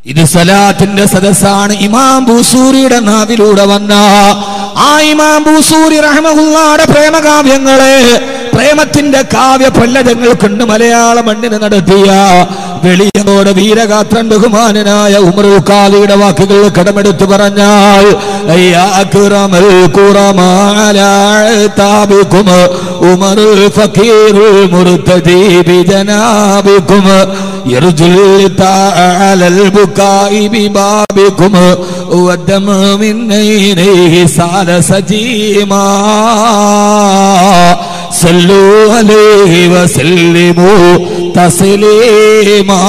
ഇത് സലാത്തിന്റെ സദസ്സാണ് ഇമാം ബൂസൂരിയുടെ നാവിലൂടെ വന്ന ആ ഇമാം ബൂസൂരി റഹ്മഹുള്ളാടെ പ്രേമകാവ്യങ്ങളെ പ്രേമത്തിന്റെ കാവ്യ പല്ലതങ്ങൾ കൊണ്ട് മലയാള മണ്ണിന് നടത്തിയ വെളിയനോട് വീരഗാത്രൻ ബഹുമാനനായ ഉമറുൽ കാലിയുടെ വാക്കുകൾ കടമെടുത്തു പറഞ്ഞാൽ അയ്യാ അക്റമൽ ഖുറമാലാതാബികും ഉമറുൽ ഫഖീറുൽ മുർത്തദി ബിജനാബികും يرجو تعالى البكاء ببابكم والدمع من عينيه سال سجيما صلوا عليه وسلموا تسليما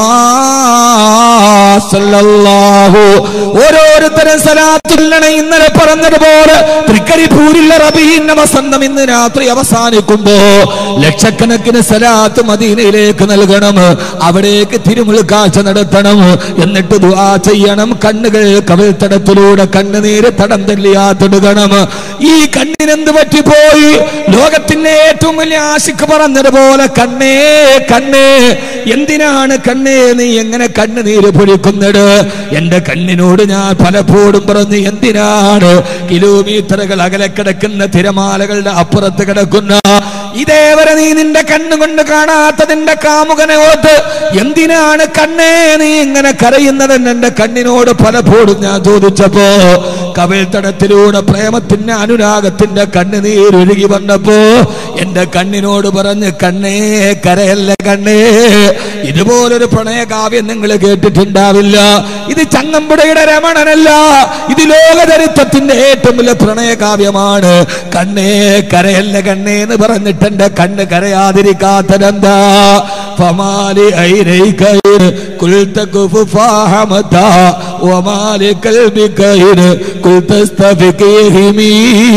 സല്ലല്ലാഹു ഓരോരുത്തരും സലാത്തുല്ലണ ഇന്നലെ പറഞ്ഞതുപോലെ തൃക്കരിപ്പൂരിലെ റബീന്റെ വസന്തം ഇന്ന് രാത്രി അവസാനിക്കുമ്പോ ലക്ഷക്കണക്കിന് സലാത്ത് മദീനയിലേക്ക് നൽകണം അവിടേക്ക് തിരുമുൾ കാഴ്ച നടത്തണം എന്നിട്ട് ദുആ ചെയ്യണം കണ്ണുകൾ കവിൾത്തടത്തിലൂടെ കണ്ണുനീര് തടം തല്ലിയാത്തിടുകണം ഈ കണ്ണിനെന്ത് പറ്റിപ്പോയി ലോകത്തിന്റെ ഏറ്റവും വലിയ ആശിക്ക് പറഞ്ഞതുപോലെ കണ്ണേ കണ്ണേ എന്തിനാണ് കണ്ണേ നീ എങ്ങനെ കണ്ണുനീര് പൊഴിക്കുന്നത് എന്റെ കണ്ണിനോട് ഞാൻ പലപ്പോഴും പറഞ്ഞു എന്തിനാണ് കിലോമീറ്ററുകൾ അകലെ കിടക്കുന്ന തിരമാലകളുടെ അപ്പുറത്ത് കിടക്കുന്ന ഇതേവരെ നീ നിന്റെ കണ്ണുകൊണ്ട് കാണാത്ത നിന്റെ കാമുകനെ ഓർത്ത് എന്തിനാണ് കണ്ണേ നീ ഇങ്ങനെ കരയുന്നതെന്ന് എന്റെ കണ്ണിനോട് പലപ്പോഴും ഞാൻ ചോദിച്ചപ്പോ കവിൾത്തടത്തിലൂടെ പ്രേമത്തിന്റെ അനുരാഗത്തിന്റെ കണ്ണുനീരൊഴുകി വന്നപ്പോ എന്റെ കണ്ണിനോട് പറഞ്ഞ് കണ്ണേ കരയല്ല കണ്ണേ ഇതുപോലൊരു പ്രണയകാവ്യം നിങ്ങൾ കേട്ടിട്ടുണ്ടാവില്ല ഇത് ചങ്ങമ്പുഴയുടെ രമണനല്ല ഇത് ലോകചരിത്രത്തിന്റെ ഏറ്റവും വലിയ പ്രണയകാവ്യമാണ് കണ്ണേ കരയല്ല കണ്ണേ എന്ന് പറഞ്ഞിട്ട് എന്റെ കണ്ണ് കരയാതിരിക്കാത്തതെന്താ ഫമാലി ഐനൈകൈൻ കുൽത കുഫാഹമത വമാലി കൽബികൈൻ കുൽത സ്തഫികഹിമീ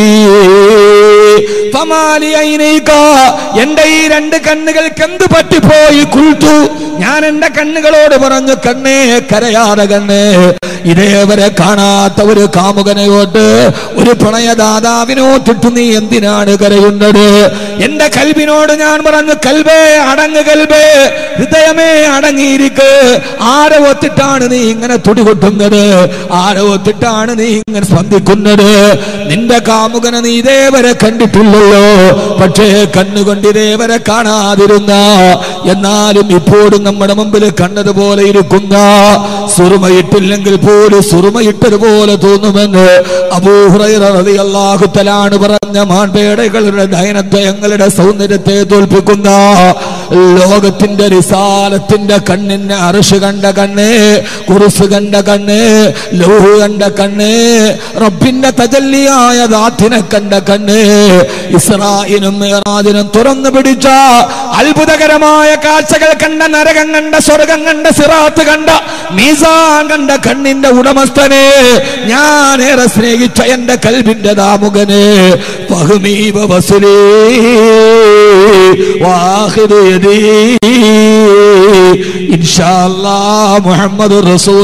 ഫമാലി ഐനൈക എന്റെ ഈ രണ്ട് കണ്ണുകൾക്ക് എന്ത് പറ്റിപ്പോയി കുൽത്തു ഞാൻ എന്റെ കണ്ണുകളോട് പറഞ്ഞു കണ്ണേ കരയാതെ കണ്ണേ ഇതേവരെ കാണാത്ത ഒരു കാമുകനയോട്ട് ഒരു പ്രണയദാതാവിനോട്ടിട്ട് നീ എന്തിനാണ് കരയുന്നത് എന്റെ കൽബിനോട് ഞാൻ പറഞ്ഞു കൽബേ അടങ്ങ് കൽബേ ഹൃദയമേ അടങ്ങിയിരിക്ക് ആരെ ഒത്തിട്ടാണ് നീ ഇങ്ങനെ തുടികൊട്ടുന്നത് ആരെ ഒത്തിട്ടാണ് നീ ഇങ്ങനെ സ്പന്ദിക്കുന്നത് നിന്റെ കാമുകനെ നീ ഇതേവരെ കണ്ടിട്ടില്ലല്ലോ പക്ഷേ കണ്ണുകൊണ്ട് ഇതേവരെ കാണാതിരുന്ന എന്നാലും ഇപ്പോഴും നമ്മുടെ മുമ്പിൽ കണ്ടതുപോലെ ഇരിക്കുന്ന സുറുമയിട്ടില്ലെങ്കിൽ പോലും സുറുമയിട്ടതുപോലെ തോന്നുമെന്ന് അബൂഹുറൈറിയാഹുത്തലാണ് പറഞ്ഞ മാൻപേടകളുടെ ദയനത്വയങ്ങളുടെ സൗന്ദര്യത്തെ തോൽപ്പിക്കുന്ന ലോകത്തിന്റെ റിസാലത്തിന്റെ കണ്ണിന് അറുഷ് കണ്ട കണ്ണ് കുറുസ് കണ്ട കണ്ണ് ലോഹു കണ്ട കണ്ണ് റബ്ബിന്റെ തജല്ലിയായ ദാത്തിനെ കണ്ട കണ്ണ് ഇസ്രായിനും മേറാദിനും തുറന്നു പിടിച്ച അത്ഭുതകരമായ കാഴ്ചകൾ കണ്ട നരകം കണ്ട സ്വർഗം കണ്ട സിറാത്ത് കണ്ട മീസാൻ കണ്ട കണ്ണിന്റെ ഉടമസ്ഥനെ ഞാൻ ഏറെ സ്നേഹിച്ച എന്റെ കൽബിന്റെ ദാമുകനെ ഫഹ്മീവ വസുലേ വാഹിദ് യദീ ഇൻഷാ അല്ലാഹ് മുഹമ്മദ്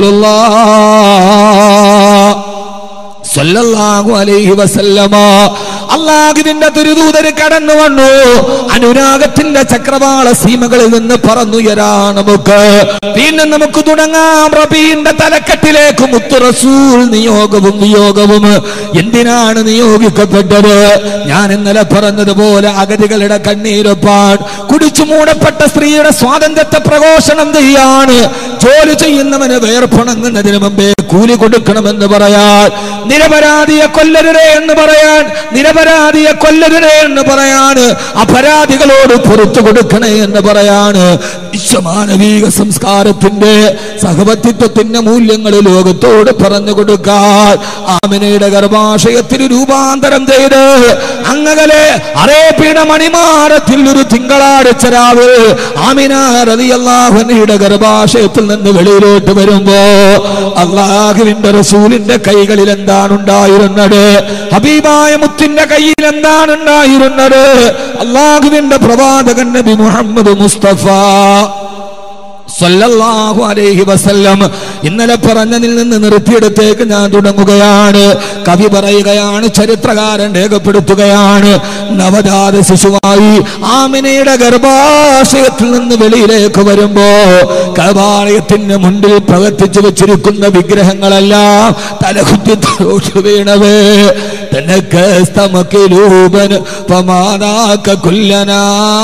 റസൂലുള്ളാഹ് സല്ലല്ലാഹു അലൈഹി വസല്ലമ അള്ളാഹുവിന്റെ തിരുദൂതര് കടന്നു വന്നു അനുരാഗത്തിന്റെ ചക്രവാള സീമകളിൽ നിന്ന് പറന്നുയരാ നമുക്ക് പിന്നെ നമുക്ക് തുടങ്ങാം റബീന്റെ തലക്കെട്ടിലേക്ക് മുത്തു റസൂൽ നിയോഗവും വിയോഗവും എന്തിനാണ് നിയോഗിക്കപ്പെട്ടത് ഞാൻ ഇന്നലെ പറഞ്ഞതുപോലെ അഗതികളുടെ കണ്ണീരൊപ്പാൻ കുടിച്ചു മൂടപ്പെട്ട സ്ത്രീയുടെ സ്വാതന്ത്ര്യത്തെ പ്രഘോഷണം ചെയ്യാണ് ജോലി ചെയ്യുന്നവന് വേർപ്പണങ്ങുന്നതിന് മുമ്പേ കൂലി കൊടുക്കണമെന്ന് പറയാൻ നിരപരാധിയെ കൊല്ലരുതേ എന്ന് പറയാൻ നിരപരാധിയെ കൊല്ലരുതേ എന്ന് പറയാൻ അപരാധികളോട് പുറത്തു കൊടുക്കണേ എന്ന് പറയാണ് വിശ്വമാനവീക സംസ്കാരത്തിന്റെ സഹവർത്തിത്വത്തിന്റെ മൂല്യങ്ങൾ ലോകത്തോട് പറഞ്ഞു കൊടുക്കാൻ ആമിനയുടെ ഗർഭാശയത്തിന് രൂപാന്തരം ചെയ്ത് അങ്ങകലെ അറേബ്യയുടെ മണിമാരത്തിൽ ഒരു തിങ്കളാഴ്ച രാവ് ആമിന റളിയല്ലാഹുവിന്റെ ഗർഭാശയത്തിൽ നിന്ന് വെളിയിലോട്ട് വരുമ്പോ അള്ളാഹുവിന്റെ റസൂലിന്റെ കൈകളിൽ എന്താണ് ഉണ്ടായിരുന്നത് ഹബീബായ മുത്തിന്റെ കയ്യിൽ എന്താണ് ഉണ്ടായിരുന്നത് അള്ളാഹുവിന്റെ പ്രവാചകൻ നബി മുഹമ്മദ് മുസ്തഫ സല്ലല്ലാഹു അലൈഹി വസല്ലം ഇന്നലെ പറഞ്ഞതിൽ നിന്ന് നിർത്തിയെടുത്തേക്ക് ഞാൻ തുടങ്ങുകയാണ് കവി പറയുകയാണ് ചരിത്രകാരൻ രേഖപ്പെടുത്തുകയാണ് നവജാത ശിശുവായി ആമിനയുടെ ഗർഭാശയത്തിൽ നിന്ന് വെളിയിലേക്ക് വരുമ്പോ കപാലയത്തിന്റെ മുൻപിൽ പ്രവർത്തിച്ചു വെച്ചിരിക്കുന്ന വിഗ്രഹങ്ങളെല്ലാം തലകുത്തി തലോട്ട് വീണവേ തനക്ക് സ്തമക്കിലൂപൻ പമാനാക്ക കുല്ലനാ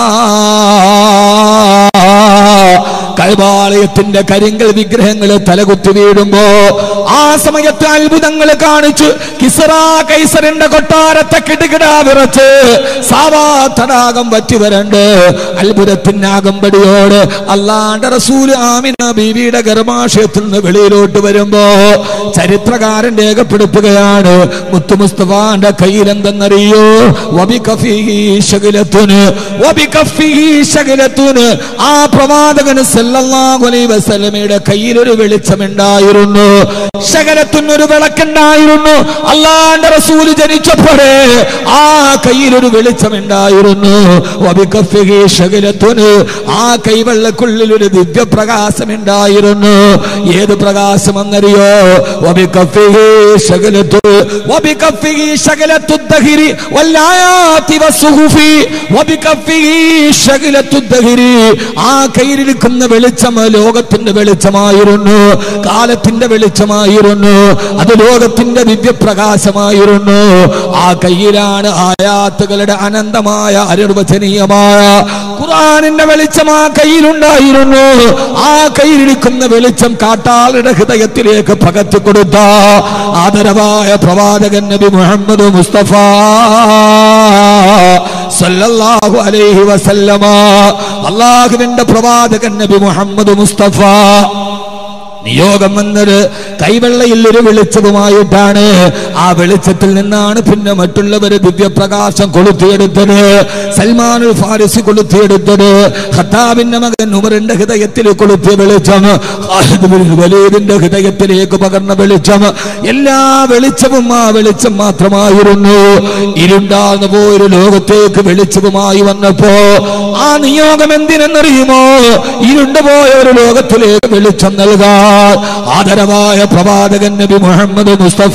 കൈവാളയത്തിന്റെ കരിങ്കൽ വിഗ്രഹങ്ങൾ തലകുത്തി വീഴുമ്പോ ആ സമയത്ത് അത്ഭുതങ്ങൾ കാണിച്ചു കിസറ കൈസറിന്റെ കൊട്ടാരത്തെ കിടുകിടാ വിറച്ച് സാവാ തടാകം പറ്റി വരണ്ട് അത്ഭുതത്തിന്റെ അകമ്പടിയോട് അല്ലാണ്ട് റസൂല് ആമിന ബീവിയുടെ ഗർഭാശയത്തിൽ നിന്ന് വെളിയിലോട്ട് വരുമ്പോ ചരിത്രകാരൻ രേഖപ്പെടുത്തുകയാണ് മുത്തു മുസ്തഫാന്റെ കയ്യിൽ എന്തെന്നറിയോ വബികഫിഹി ശകലത്തുന് വബികഫിഹി ശകലത്തുന് ആ പ്രവാചകന് സല്ലല്ലാഹു അലൈഹി വസല്ലമയുടെ കയ്യിൽ ഒരു വെളിച്ചമുണ്ടായിരുന്നു ശകലത്തിന് ഒരു വിളക്കുണ്ടായിരുന്നു അള്ളാന്റെ റസൂല് ജനിച്ചപ്പോഴേ ആ കയ്യിൽ ഒരു വെളിച്ചമുണ്ടായിരുന്നു വബികഫിഹി ശകലത്തുന് ആ കൈവെള്ളക്കുള്ളിൽ ഒരു ദിവ്യ പ്രകാശം ഉണ്ടായിരുന്നു ഏത് പ്രകാശം എന്നറിയോ വബികഫിഹി ശകലത്തു വബികഫിഹി ശകലത്തു ദഹിരി വല്ലായാതി വസുഹുഫി വബികഫിഹി ശകലത്തു ദഹിരി ആ കയ്യിലിരിക്കുന്ന വെളിച്ചം ലോകത്തിന്റെ വെളിച്ചമായിരുന്നു കാലത്തിന്റെ വെളിച്ചമായിരുന്നു അത് ലോകത്തിന്റെ ദിവ്യപ്രകാശമായിരുന്നു ആ കയ്യിലാണ് ആയാത്തുകളുടെ അനന്തമായ അനിർവചനീയമായ ഖുറാനിന്റെ വെളിച്ചം ആ കയ്യിലുണ്ടായിരുന്നു ആ കയ്യിലിരിക്കുന്ന വെളിച്ചം കാട്ടാളുടെ ഹൃദയത്തിലേക്ക് പകർത്തി കൊടുത്ത ആദരവായ പ്രവാചകൻ നബി മുഹമ്മദ് മുസ്തഫ സല്ലല്ലാഹു അലൈഹി വസല്ലമ അള്ളാഹുവിന്റെ പ്രവാചകൻ നബി മുഹമ്മദ് മുസ്തഫ നിയോഗം വന്നത് കൈവെള്ളയിൽ ഒരു വെളിച്ചവുമായിട്ടാണ് ആ വെളിച്ചത്തിൽ നിന്നാണ് പിന്നെ മറ്റുള്ളവര് ദിവ്യപ്രകാശം കൊളുത്തിയെടുത്തത് സൽമാനുൽ ഫാരിസി കൊളുത്തിയെടുത്തത് ഖത്താബിന്റെ മകൻ ഉമറിന്റെ ഹൃദയത്തിൽ കൊളുത്തിയ വെളിച്ചം ഖാലിദ് ബിൻ വലീദിന്റെ ഹൃദയത്തിലേക്ക് പകർന്ന വെളിച്ചം എല്ലാ വെളിച്ചവും ആ വെളിച്ചം മാത്രമായിരുന്നു ഇരുണ്ടാർന്നു പോയൊരു ലോകത്തേക്ക് വെളിച്ചവുമായി വന്നപ്പോ ആ നിയോഗം എന്തിനെന്നറിയുമോ ഇരുണ്ടുപോയ ഒരു ലോകത്തിലേക്ക് വെളിച്ചം നൽകാൻ ആദരവായ പ്രവാചകൻ നബി മുഹമ്മദ് മുസ്തഫ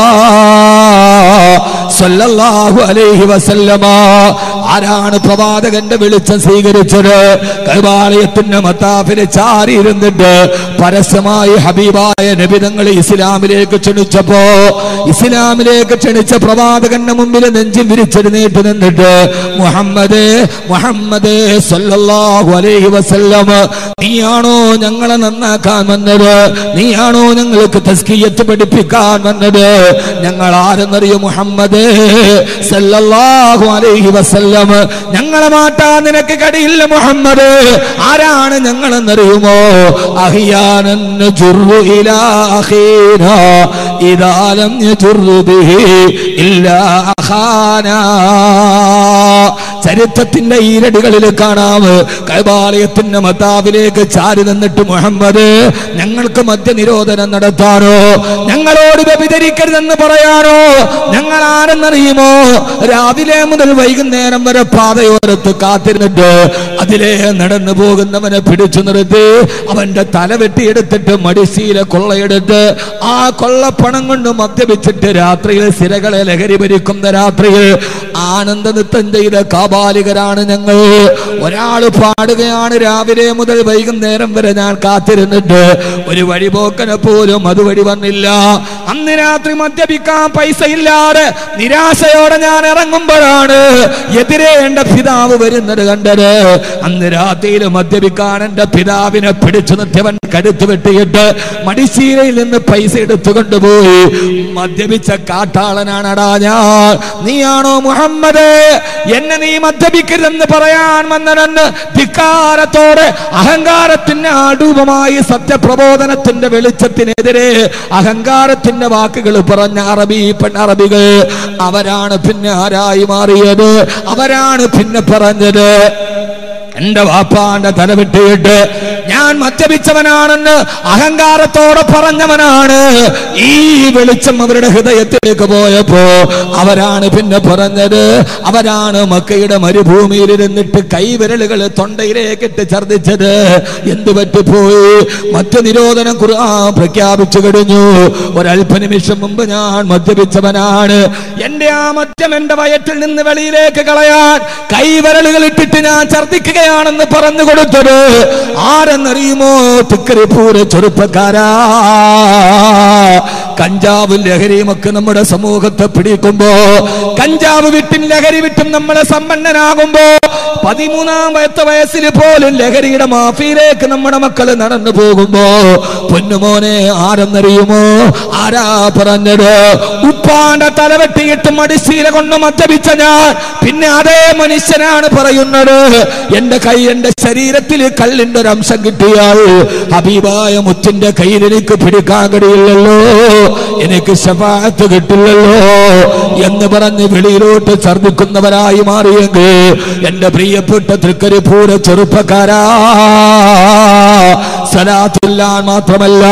സല്ലല്ലാഹു അലൈഹി വസല്ലമ ആരാണ് പ്രവാചകന്റെ വെളിച്ചം സ്വീകരിച്ചത് കൈവാലയത്തിന്റെ മത്താഫിനെ ചാരി ഇരുന്നിട്ട് പരസ്യമായി ഹബീബായ നബിതങ്ങൾ ഇസ്ലാമിലേക്ക് ക്ഷണിച്ചപ്പോ ഇസ്ലാമിലേക്ക് ക്ഷണിച്ച പ്രവാചകന്റെ മുമ്പിൽ നെഞ്ചിൽ വിരിച്ചെഴുന്നേറ്റ് നിന്നിട്ട് മുഹമ്മദ് മുഹമ്മദ് സല്ലല്ലാഹു അലൈഹി വസല്ലം നീയാണോ ഞങ്ങളെ നന്നാക്കാൻ വന്നത് നീയാണോ ഞങ്ങൾക്ക് തസ്കിയത്ത് പഠിപ്പിക്കാൻ വന്നത് ഞങ്ങൾ ആരെന്നറിയോ മുഹമ്മദ് സല്ലല്ലാഹു അലൈഹി വസല്ലം ഞങ്ങളെ മാറ്റാൻ നിനക്ക് കഴിയില്ല മുഹമ്മദ് ആരാണ് ഞങ്ങളെന്നറിയുമോ അഹിയാനൻ ജുർറു ഇലാ അഖീനാ ഇദാ ലം യജുർറു ബിഹി ഇല്ലാ അഖാനാ ചരിത്രത്തിന്റെ ഈരടികളിൽ കാണാം കൈബാലയത്തിന്റെ മതാവിലേക്ക് ചാരി നിന്നിട്ട് മുഹമ്മദ് ഞങ്ങൾക്ക് മദ്യനിരോധനം നടത്താനോ ഞങ്ങളോട് വ്യഭിചരിക്കരുതെന്ന് പറയാനോ ഞങ്ങൾ ആരെന്നറിയുമോ രാവിലെ മുതൽ വൈകുന്നേരം വരെ പാതയോരത്ത് കാത്തിരുന്നിട്ട് അതിലെ നടന്നു പോകുന്നവനെ പിടിച്ചു നിർത്തി അവന്റെ തല വെട്ടിയെടുത്തിട്ട് മടിശീല കൊള്ളയെടുത്ത് ആ കൊള്ളപ്പണം കൊണ്ട് മദ്യപിച്ചിട്ട് രാത്രിയിൽ സിരകളെ ലഹരി ഭരിക്കുന്ന രാത്രിയിൽ ആനന്ദ നൃത്തം ചെയ്ത കാബാലികരാണ് ഞങ്ങൾ ഒരാൾ പാടുകയാണ് രാവിലെ മുതൽ വൈകുന്നേരം വരെ ഞാൻ കാത്തിരുന്നിട്ട് ഒരു വഴിപോക്കനെ പോലും അതുവഴി വന്നില്ല അന്ന് രാത്രി മദ്യപിക്കാൻ പൈസ ഇല്ലാതെ നിരാശയോടെ ഞാൻ ഇറങ്ങുമ്പോഴാണ് എതിരെ എന്റെ പിതാവ് വരുന്നത് കണ്ടത് അന്ന് രാത്രിയിൽ മദ്യപിക്കാൻ എന്റെ പിതാവിനെ പിടിച്ചു നിർത്തിയവൻ കരുത്ത് വെട്ടിയിട്ട് മടിശീലയിൽ നിന്ന് പൈസ എടുത്തു കൊണ്ടുപോയി മദ്യപിച്ച കാട്ടാളനാണടാ ഞാൻ നീയാണോ മുഹമ്മദ് എന്നെ നീ മദ്യപിക്കരുതെന്ന് പറയാൻ വന്നതെന്ന് ധിക്കാരത്തോടെ അഹങ്കാരത്തിന്റെ ആടൂപമായി സത്യപ്രബോധനത്തിന്റെ വെളിച്ചത്തിനെതിരെ അഹങ്കാരത്തിന്റെ വാക്കുകൾ പറഞ്ഞ അറബി പെൺ അറബികൾ അവരാണ് പിന്നെ ആരായി മാറിയത് അവരാണ് പിന്നെ പറഞ്ഞത് എന്റെ വാപ്പാന്റെ തല വെട്ടിയിട്ട് ഞാൻ മദ്യപിച്ചവനാണെന്ന് അഹങ്കാരത്തോടെ പറഞ്ഞവനാണ് ഈ വെളിച്ചം അവരുടെ ഹൃദയത്തിലേക്ക് പോയപ്പോ അവരാണ് പിന്നെ പറഞ്ഞത് അവരാണ് മക്കയുടെ മരുഭൂമിയിൽ ഇരുന്നിട്ട് കൈവിരലുകൾ തൊണ്ടയിലേക്ക് ഇട്ട് ഛർദിച്ചത് എന്ത് പറ്റിപ്പോയി മറ്റു നിരോധനം ഖുർആൻ പ്രഖ്യാപിച്ചു കഴിഞ്ഞു ഒരല്പ നിമിഷം മുമ്പ് ഞാൻ മദ്യപിച്ചവനാണ് എന്റെ ആ മദ്യം എന്റെ വയറ്റിൽ നിന്ന് വെളിയിലേക്ക് കളയാൻ കൈവിരലുകൾ ഇട്ടിട്ട് ഞാൻ ഛർദിക്കുകയാണെന്ന് പറഞ്ഞു കൊടുത്തത് ആരെന്നറിയുമോ തിക്കരിപ്പൂര ചെറുപ്പക്കാരാ കഞ്ചാവും ലഹരിയും ഒക്കെ നമ്മുടെ സമൂഹത്തെ പിടിക്കുമ്പോ കഞ്ചാവ് വിട്ടും ലഹരി വിട്ടും നമ്മളെ സമ്പന്നനാകുമ്പോ പതിമൂന്നാം വയത്ത വയസ്സിൽ പോലും ലഹരിയുടെ മാഫിയിലേക്ക് നമ്മുടെ മക്കള് നടന്നു പോകുമ്പോ പൊന്നുമോനെ ആരെന്നറിയുമോ ആരാ പറഞ്ഞത് ഉപ്പാന്റെ തലവെട്ടിയിട്ട് മടിശീല കൊണ്ട് മദ്യപിച്ച ഞാൻ പിന്നെ അതേ മനുഷ്യനാണ് പറയുന്നത് എന്റെ കൈ എന്റെ ശരീരത്തിൽ കല്ലിന്റെ ഒരു അംശം കിട്ടിയാൽ ഹബീബായ മുത്തിന്റെ കയ്യിൽ എനിക്ക് പിടിക്കാൻ കഴിയില്ലല്ലോ എനിക്ക് ശഫാത്ത് കിട്ടില്ലല്ലോ എന്ന് പറഞ്ഞ് വെളിയിലോട്ട് ഛർദിക്കുന്നവരായി മാറിയെങ്കിൽ എന്റെ പ്രിയപ്പെട്ട തൃക്കരിപ്പൂര ചെറുപ്പക്കാരാ സലാത്തില്ലാൻ മാത്രമല്ല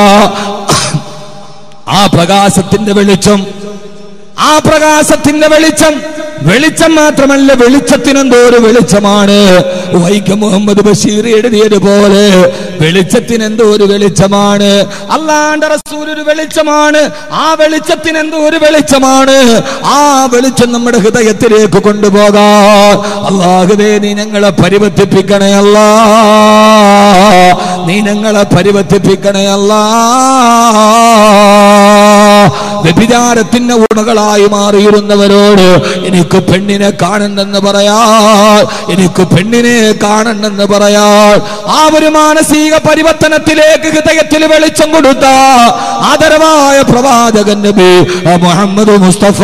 ആ പ്രകാശത്തിന്റെ വെളിച്ചം ആ പ്രകാശത്തിന്റെ വെളിച്ചം വെളിച്ചം മാത്രമല്ല വെളിച്ചത്തിനെന്തോ ഒരു വെളിച്ചമാണ് വൈക്കം മുഹമ്മദ് ബഷീർ എഴുതിയതുപോലെ വെളിച്ചത്തിന് എന്തോ ഒരു വെളിച്ചമാണ് അള്ളാന്റെ റസൂൽ ഒരു വെളിച്ചമാണ് ആ വെളിച്ചത്തിന് എന്തോ ഒരു വെളിച്ചമാണ് ആ വെളിച്ചം നമ്മുടെ ഹൃദയത്തിലേക്ക് കൊണ്ടുപോകാം അള്ളാഹുവേ നീ ഞങ്ങളെ പരിവർത്തിപ്പിക്കണേ അല്ലാ നീ ഞങ്ങളെ പരിവർത്തിപ്പിക്കണേ അല്ലാ വ്യഭിചാരത്തിന്റെ ഉടമകളായി മാറിയിരുന്നവരോട് എനിക്ക് പെണ്ണിനെ കാണണ്ടെന്ന് പറയാൾ എനിക്ക് പെണ്ണിനെ കാണണ്ടെന്ന് പറയാൾ ആ ഒരു മാനസിക പരിവർത്തനത്തിലേക്ക് ഹൃദയത്തിൽ വെളിച്ചം കൊടുത്ത ആദരവായ പ്രവാചകൻ നബി മുഹമ്മദ് മുസ്തഫ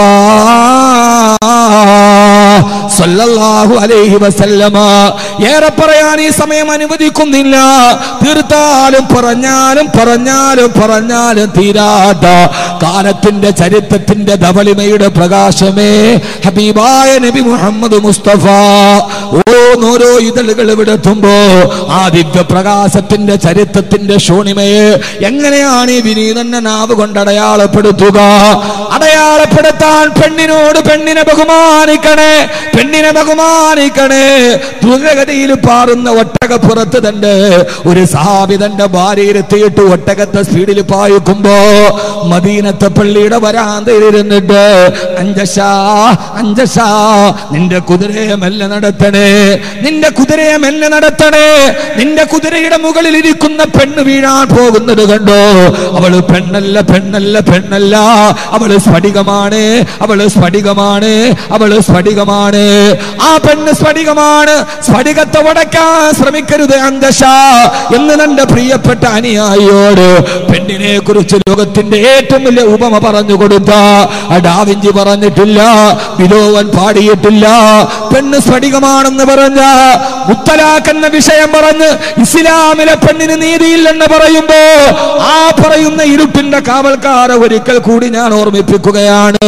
സല്ലല്ലാഹു അലൈഹി വസല്ലമ ഏറെ പറയാൻ ഈ സമയം അനുവദിക്കുന്നില്ല തീർത്താലും പറഞ്ഞാലും പറഞ്ഞാലും പറഞ്ഞാലും തീരാത്ത കാലത്തിന്റെ ചരിത്രത്തിന്റെ ധവളിമയുടെ പ്രകാശമേ ഹബീബായ നബി മുഹമ്മദ് മുസ്തഫ ഓരോന്നോരോ ഇതളുകൾ വിടത്തുമ്പോ ആ ദിവ്യ പ്രകാശത്തിന്റെ ചരിത്രത്തിന്റെ ശൂണിമയെ എങ്ങനെയാണ് ഈ വിനീതന്റെ നാവ് കൊണ്ട് അടയാളപ്പെടുത്തുക അടയാളപ്പെടുത്താൻ പെണ്ണിനോട് പെണ്ണിനെ ബഹുമാനിക്കണേ പെണ്ണിനെ ബഹുമാനിക്കണേ ദ്രുതഗതിയിൽ പാറുന്ന ഒട്ടകപ്പുറത്ത് തന്റെ ഒരു സഹാബി തന്റെ ഭാര്യയിലെത്തിയിട്ട് ഒട്ടകത്തെ സ്പീഡിൽ പായിക്കുമ്പോ മദീനത്തെ പള്ളിയുടെ വരാന്തയിൽ ഇരുന്നിട്ട് അഞ്ചശാ അഞ്ചശാ നിന്റെ കുതിരയെ മെല്ലെ നടത്തണേ നിന്റെ കുതിരയെ മെല്ലെ നടത്തണേ നിന്റെ കുതിരയുടെ മുകളിൽ ഇരിക്കുന്ന പെണ്ണ് വീഴാൻ പോകുന്നത് കണ്ടോ അവള് പെണ്ണല്ല പെണ്ണല്ല പെണ്ണല്ല അവള് സ്ഫടികമാണ് അവള് സ്ഫടികമാണ് അവള് സ്ഫടികമാണ് ആ പെണ്ണ് സ്ഫടികമാണ് സ്ഫടികത്തെ ഉടയ്ക്കാൻ ശ്രമിക്കരുത് അന്തശ എന്ന് തന്റെ പ്രിയപ്പെട്ട അനുയായിയോട് പെണ്ണിനെ കുറിച്ച് ലോകത്തിന്റെ ഏറ്റവും വലിയ ഉപമ പറഞ്ഞു കൊടുത്ത ഡാവിഞ്ചി പറഞ്ഞിട്ടില്ല വിലോവൻ പാടിയിട്ടില്ല പെണ്ണ് സ്ഫടികമാണെന്ന് പറഞ്ഞ മുത്തലാഖ് എന്ന വിഷയം പറഞ്ഞ് ഇസ്ലാമിലെ പെണ്ണിന് നീതിയില്ലെന്ന് പറയുമ്പോ ആ പറയുന്ന ഇരുട്ടിന്റെ കാവൽക്കാരെ ഒരിക്കൽ കൂടി ഞാൻ ഓർമ്മിപ്പിക്കുകയാണ്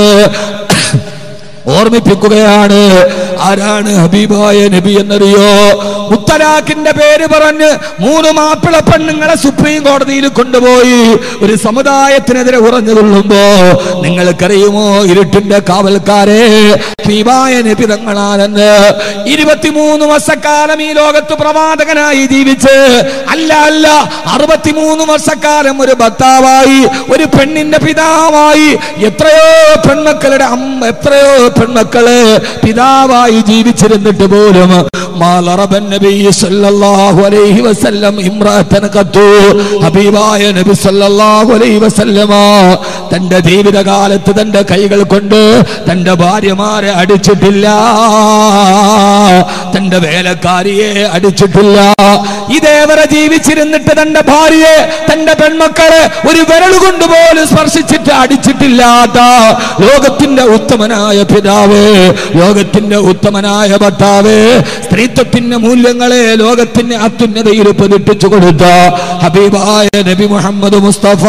ഓർമ്മിപ്പിക്കുകയാണ് ആരാണ് ഹബീബായ നബി എന്നറിയോ മുത്തലാഖിന്റെ പേര് പറഞ്ഞ് മൂന്ന് മാപ്പിള പെണ്ണുങ്ങളെ സുപ്രീം കോടതിയിൽ കൊണ്ടുപോയി ഒരു സമുദായത്തിനെതിരെ ഉറഞ്ഞു കൊള്ളുമ്പോ നിങ്ങൾക്കറിയുമോ ഇരുട്ടിന്റെ കാവൽക്കാരെ ഹബീബായ നബി തങ്ങളാണെന്ന് ഇരുപത്തിമൂന്ന് വർഷക്കാലം ഈ ലോകത്ത് പ്രവാചകനായി ജീവിച്ച് അല്ല അല്ല അറുപത്തിമൂന്ന് വർഷക്കാലം ഒരു ഭർത്താവായി ഒരു പെണ്ണിന്റെ പിതാവായി എത്രയോ പെൺമക്കളുടെ അമ്മ എത്രയോ പെൺമക്കള് പിതാവായി ജീവിച്ചിരുന്നിട്ട് പോലും മാലറബൻ നബി സല്ലല്ലാഹു അലൈഹി വസല്ലം ഇമ്രാത്തൻ കത്തു ഹബീബായ നബി സല്ലല്ലാഹു അലൈഹി വസല്ലമ തന്റെ ജീവിതകാലത്ത് തന്റെ കൈകൾ കൊണ്ട് തന്റെ ഭാര്യമാരെ അടിച്ചിട്ടില്ല തന്റെ വേലക്കാരിയെ അടിച്ചിട്ടില്ല ഇതേവരെ ജീവിച്ചിരുന്നിട്ട് തന്റെ ഭാര്യയെ തന്റെ പെൺമക്കളെ ഒരു വിരലുകൊണ്ട് പോലും സ്പർശിച്ചിട്ട് അടിച്ചിട്ടില്ലാത്ത ലോകത്തിന്റെ ഉത്തമനായ പിതാവ് ലോകത്തിന്റെ ഉത്തമനായ ഭർത്താവ് സ്ത്രീത്വത്തിന്റെ മൂല്യം മൂല്യങ്ങളെ ലോകത്തിന് അത്യുന്നതയിൽ പതിപ്പിച്ചു കൊടുത്ത ഹബീബായ നബി മുഹമ്മദ് മുസ്തഫ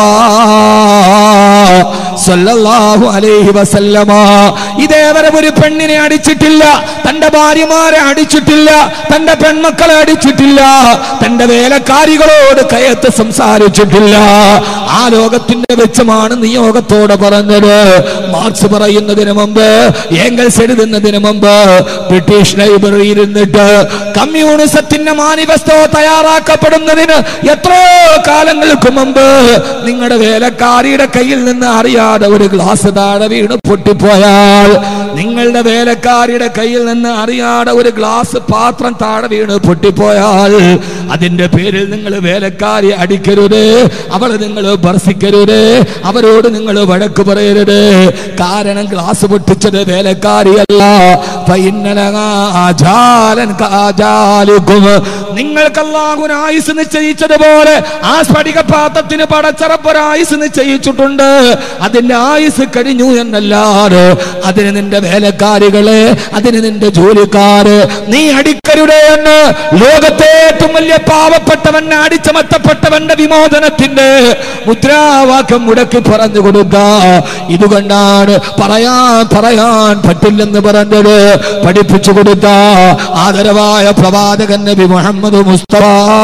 സല്ലല്ലാഹു അലൈഹി വസല്ലമ ഇതേവരെ ഒരു പെണ്ണിനെ അടിച്ചിട്ടില്ല തന്റെ ഭാര്യമാരെ അടിച്ചിട്ടില്ല തന്റെ പെൺമക്കളെ അടിച്ചിട്ടില്ല തന്റെ വേലക്കാരികളോട് കയത്ത് സംസാരിച്ചിട്ടില്ല ആ ലോകത്തിന്റെ വെച്ചമാണ് നിയോഗത്തോടെ പറഞ്ഞത് മാർക്സ് പറയുന്നതിന് മുമ്പ് ഏംഗൽസ് എഴുതുന്നതിന് മുമ്പ് ബ്രിട്ടീഷ് ലൈബ്രറിയിൽ ഇരുന്നിട്ട് കമ്മ്യൂണിസത്തിന്റെ മാനിഫെസ്റ്റോ തയ്യാറാക്കപ്പെടുന്നതിന് എത്രയോ കാലങ്ങൾക്ക് മുമ്പ് നിങ്ങളുടെ വേലക്കാരിയുടെ കയ്യിൽ നിന്ന് അറിയാതെ ഒരു ഗ്ലാസ് താഴെ വീണ് പൊട്ടിപ്പോയാൽ നിങ്ങളുടെ വേലക്കാരിയുടെ കയ്യിൽ നിന്ന് അറിയാതെ ഒരു ഗ്ലാസ് പാത്രം താഴെ വീണ് പൊട്ടിപ്പോയാൽ അതിന്റെ പേരിൽ നിങ്ങൾ വേലക്കാരി അടിക്കരുത് അവളെ നിങ്ങൾ ഭർസിക്കരുത് അവരോട് നിങ്ങൾ വഴക്ക് പറയരുത് കാരണം ഗ്ലാസ് പൊട്ടിച്ചത് വേലക്കാരിയല്ല ഫൈന്നലകാജാലൻ കാജാലുക്കും നിങ്ങൾക്ക് അല്ലാഹുവിന് ആയുസ് നിശ്ചയിച്ചതുപോലെ ആ സ്ഫടിക പാത്രത്തിന് പടച്ചറപ്പൊരായുസ് നിശ്ചയിച്ചിട്ടുണ്ട് അതിന്റെ ആയുസ് കഴിഞ്ഞു എന്നല്ലാതെ അതിന് നിന്റെ വേലക്കാരികളെ അതിന് നിന്റെ ജോലിക്കാര് നീ അടിക്കരുതേ എന്ന് ലോകത്തെ ഏറ്റവും വലിയ പാവപ്പെട്ടവനെ അടിച്ചമർത്തപ്പെട്ടവന്റെ വിമോചനത്തിന്റെ മുദ്രാവാക്യം മുടക്കി പറഞ്ഞു കൊടുക്ക ഇതുകൊണ്ടാണ് പറയാൻ പറയാൻ പറ്റില്ലെന്ന് പറഞ്ഞത് പഠിപ്പിച്ചു കൊടുത്ത ആദരവായ പ്രവാചകൻ നബി മുഹമ്മദ് മുസ്തഫ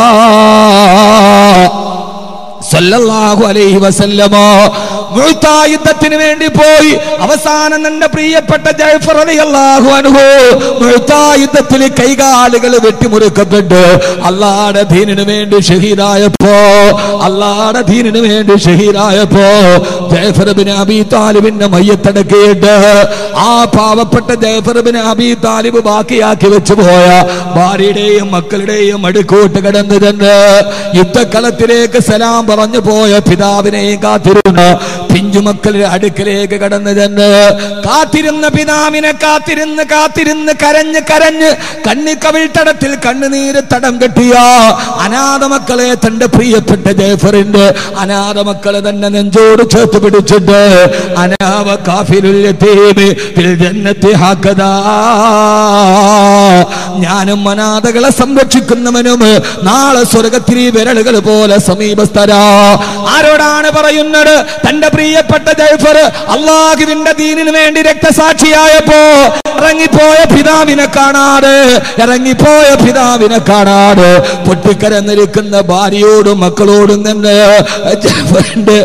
സല്ലല്ലാഹു അലൈഹി വസല്ലമ മുഅ്ത യുദ്ധത്തിന് വേണ്ടി പോയി അവസാനം തന്റെ പ്രിയപ്പെട്ട ജയ്ഫർ റളിയല്ലാഹു അൻഹു മുഅ്ത യുദ്ധത്തിൽ കൈകാലുകൾ വെട്ടിമുറിക്കപ്പെട്ടു അള്ളാഹുടെ ദീനിന് വേണ്ടി ഷഹീദായപ്പോ അള്ളാഹുടെ ദീനിന് വേണ്ടി ഷഹീദായപ്പോ ജയ്ഫർ ഇബ്നു അബീ താലിബിന്റെ മയ്യത്തടക്കിയിട്ട് ആ പാവപ്പെട്ട ജയ്ഫർ ഇബ്നു അബീ താലിബ് ബാക്കിയാക്കി വെച്ചു പോയ ഭാര്യയുടെയും മക്കളുടെയും അടുക്കൂട്ട് കിടന്നു ചെന്ന് യുദ്ധക്കളത്തിലേക്ക് സലാം പറഞ്ഞു പോയ പിതാവിനെയും കാത്തിരുന്ന പിഞ്ചുമക്കളുടെ അടുക്കലേക്ക് കടന്നു ചെന്ന് കാത്തിരുന്ന പിതാവിനെ കാത്തിരുന്ന് കാത്തിരുന്ന് കരഞ്ഞ് കരഞ്ഞ് കണ്ണിക്കവിൾത്തടത്തിൽ കണ്ണുനീര് തടം കെട്ടിയ അനാഥ മക്കളെ തന്റെ പ്രിയപ്പെട്ട ജയഫറിന്റെ അനാഥ മക്കളെ തന്നെ നെഞ്ചോട് ചേർത്ത് പിടിച്ചിട്ട് അനാവ കാഫിലുൽ യതീമി ഫിൽ ജന്നത്തി ഹക്കദാ ഞാനും അനാഥകളെ സംരക്ഷിക്കുന്നവനും നാളെ സ്വർഗത്തിൽ ഈ വിരലുകൾ പോലെ സമീപസ്ഥരാ ആരോടാണ് പറയുന്നത് തന്റെ പ്രിയപ്പെട്ട ജയ്ഫർ അള്ളാഹുവിന്റെ ദീനിന് വേണ്ടി രക്തസാക്ഷിയായപ്പോ ഇറങ്ങിപ്പോയ പിതാവിനെ കാണാതെ ഇറങ്ങിപ്പോയ പിതാവിനെ കാണാതെ പൊട്ടിക്കരന്നിരിക്കുന്ന ഭാര്യയോടും മക്കളോടും തന്നെ ജയ്ഫറിന്റെ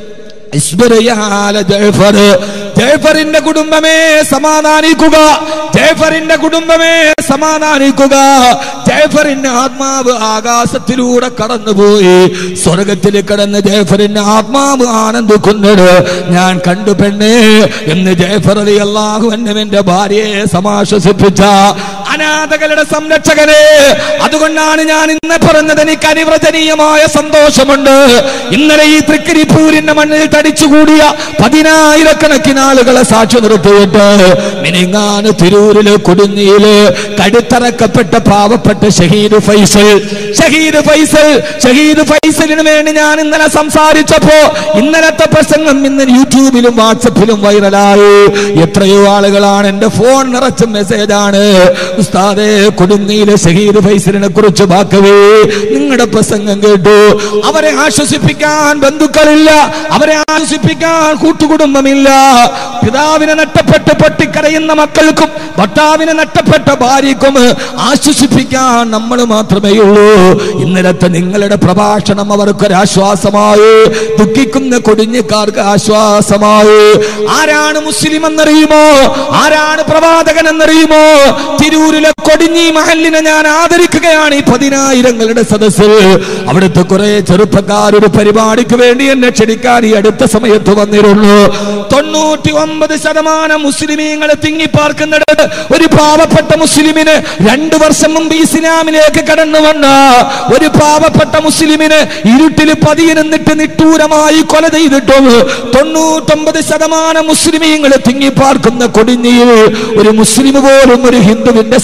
ഇസ്ബിറയാല ജയ്ഫർ ജയ്ഫറിന്റെ കുടുംബമേ സമാധാനിക്കുക ജയ്ഫറിന്റെ കുടുംബമേ സമാധാനിക്കുക ജയ്ഫറിന്റെ ആത്മാവ് ആകാശത്തിലൂടെ കടന്നുപോയി സ്വർഗത്തിൽ കടന്ന് ജയ്ഫറിന്റെ ആത്മാവ് ആനന്ദിക്കുന്നത് ഞാൻ കണ്ടു പെണ്ണേ എന്ന് ജയ്ഫർ അലി അള്ളാഹു എന്റെ ഭാര്യയെ സമാശ്വസിപ്പിച്ച അനാഥകളുടെ സംരക്ഷകനെ അതുകൊണ്ടാണ് ഞാൻ ഇന്ന് പറഞ്ഞത് എനിക്ക് അനുവചനീയമായ സന്തോഷമുണ്ട് ഇന്നലെ ഈ തൃക്കരിപ്പൂരിന്റെ മണ്ണിൽ തടിച്ചുകൂടിയ പതിനായിരക്കണക്കിന് ആളുകളെ സാക്ഷി നിർത്തിയിട്ട് മിനിങ്ങാന് തിരൂരില് കുടുങ്ങിയില് കടുത്തറക്കപ്പെട്ട പാവപ്പെട്ട ഷഹീദ് ഫൈസൽ ഷഹീദ് ഫൈസൽ ഷഹീദ് ഫൈസലിന് വേണ്ടി ഞാൻ ഇന്നലെ സംസാരിച്ചപ്പോ ഇന്നലത്തെ പ്രസംഗം ഇന്ന് യൂട്യൂബിലും വാട്സപ്പിലും വൈറലായി എത്രയോ ആളുകളാണ് എന്റെ ഫോൺ നിറച്ച മെസ്സേജാണ് ഉസ്താദെ കുടുങ്ങിയിലെ ഷഹീദ് ഫൈസലിനെ കുറിച്ച് ബാക്കവേ നിങ്ങളുടെ പ്രസംഗം കേട്ടു അവരെ ആശ്വസിപ്പിക്കാൻ ബന്ധുക്കളില്ല അവരെ ആശ്വസിപ്പിക്കാൻ കൂട്ടുകുടുംബമില്ല പിതാവിനെ നഷ്ടപ്പെട്ട് പൊട്ടിക്കരയുന്ന മക്കൾക്കും ഭർത്താവിനെ നഷ്ടപ്പെട്ട ഭാര്യക്കും ആശ്വസിപ്പിക്കാൻ നമ്മൾ മാത്രമേ ഉള്ളൂ ഇന്നലത്തെ നിങ്ങളുടെ പ്രഭാഷണം അവർക്കൊരാശ്വാസമായി ദുഃഖിക്കുന്ന കൊടിഞ്ഞക്കാർക്ക് ആശ്വാസമായി ആരാണ് മുസ്ലിം എന്നറിയുമോ ആരാണ് പ്രവാചകൻ എന്നറിയുമോ തിരൂരിലെ കൊടിഞ്ഞി മഹലിനെ ഞാൻ ആദരിക്കുകയാണ് ഈ പതിനായിരങ്ങളുടെ സദസ്സിൽ അവിടുത്തെ കുറെ ചെറുപ്പക്കാർ ഒരു പരിപാടിക്ക് വേണ്ടി എന്നെ ക്ഷണിക്കാൻ ഈ അടുത്ത സമയത്ത് വന്നിരുന്നു തൊണ്ണൂറ്റി ഒമ്പത് ശതമാനം മുസ്ലിമീങ്ങൾ തിങ്ങിപ്പാർക്കുന്നിടത്ത് ഒരു പാവപ്പെട്ട മുസ്ലിമിന് രണ്ടു വർഷം മുമ്പ് ഇസ്ലാമിലേക്ക് കടന്നു വന്ന ഒരു പാവപ്പെട്ട മുസ്ലിമിന് ഇരുട്ടിൽ പതിയിരുന്നിട്ട് നിട്ടൂരമായി കൊല ചെയ്തിട്ടും തൊണ്ണൂറ്റൊമ്പത് ശതമാനം മുസ്ലിമീങ്ങൾ തിങ്ങിപ്പാർക്കുന്ന കൊടിഞ്ഞിയിൽ ഒരു മുസ്ലിം പോലും ഒരു ഹിന്ദുവിന്റെ ശരീരത്തിൽ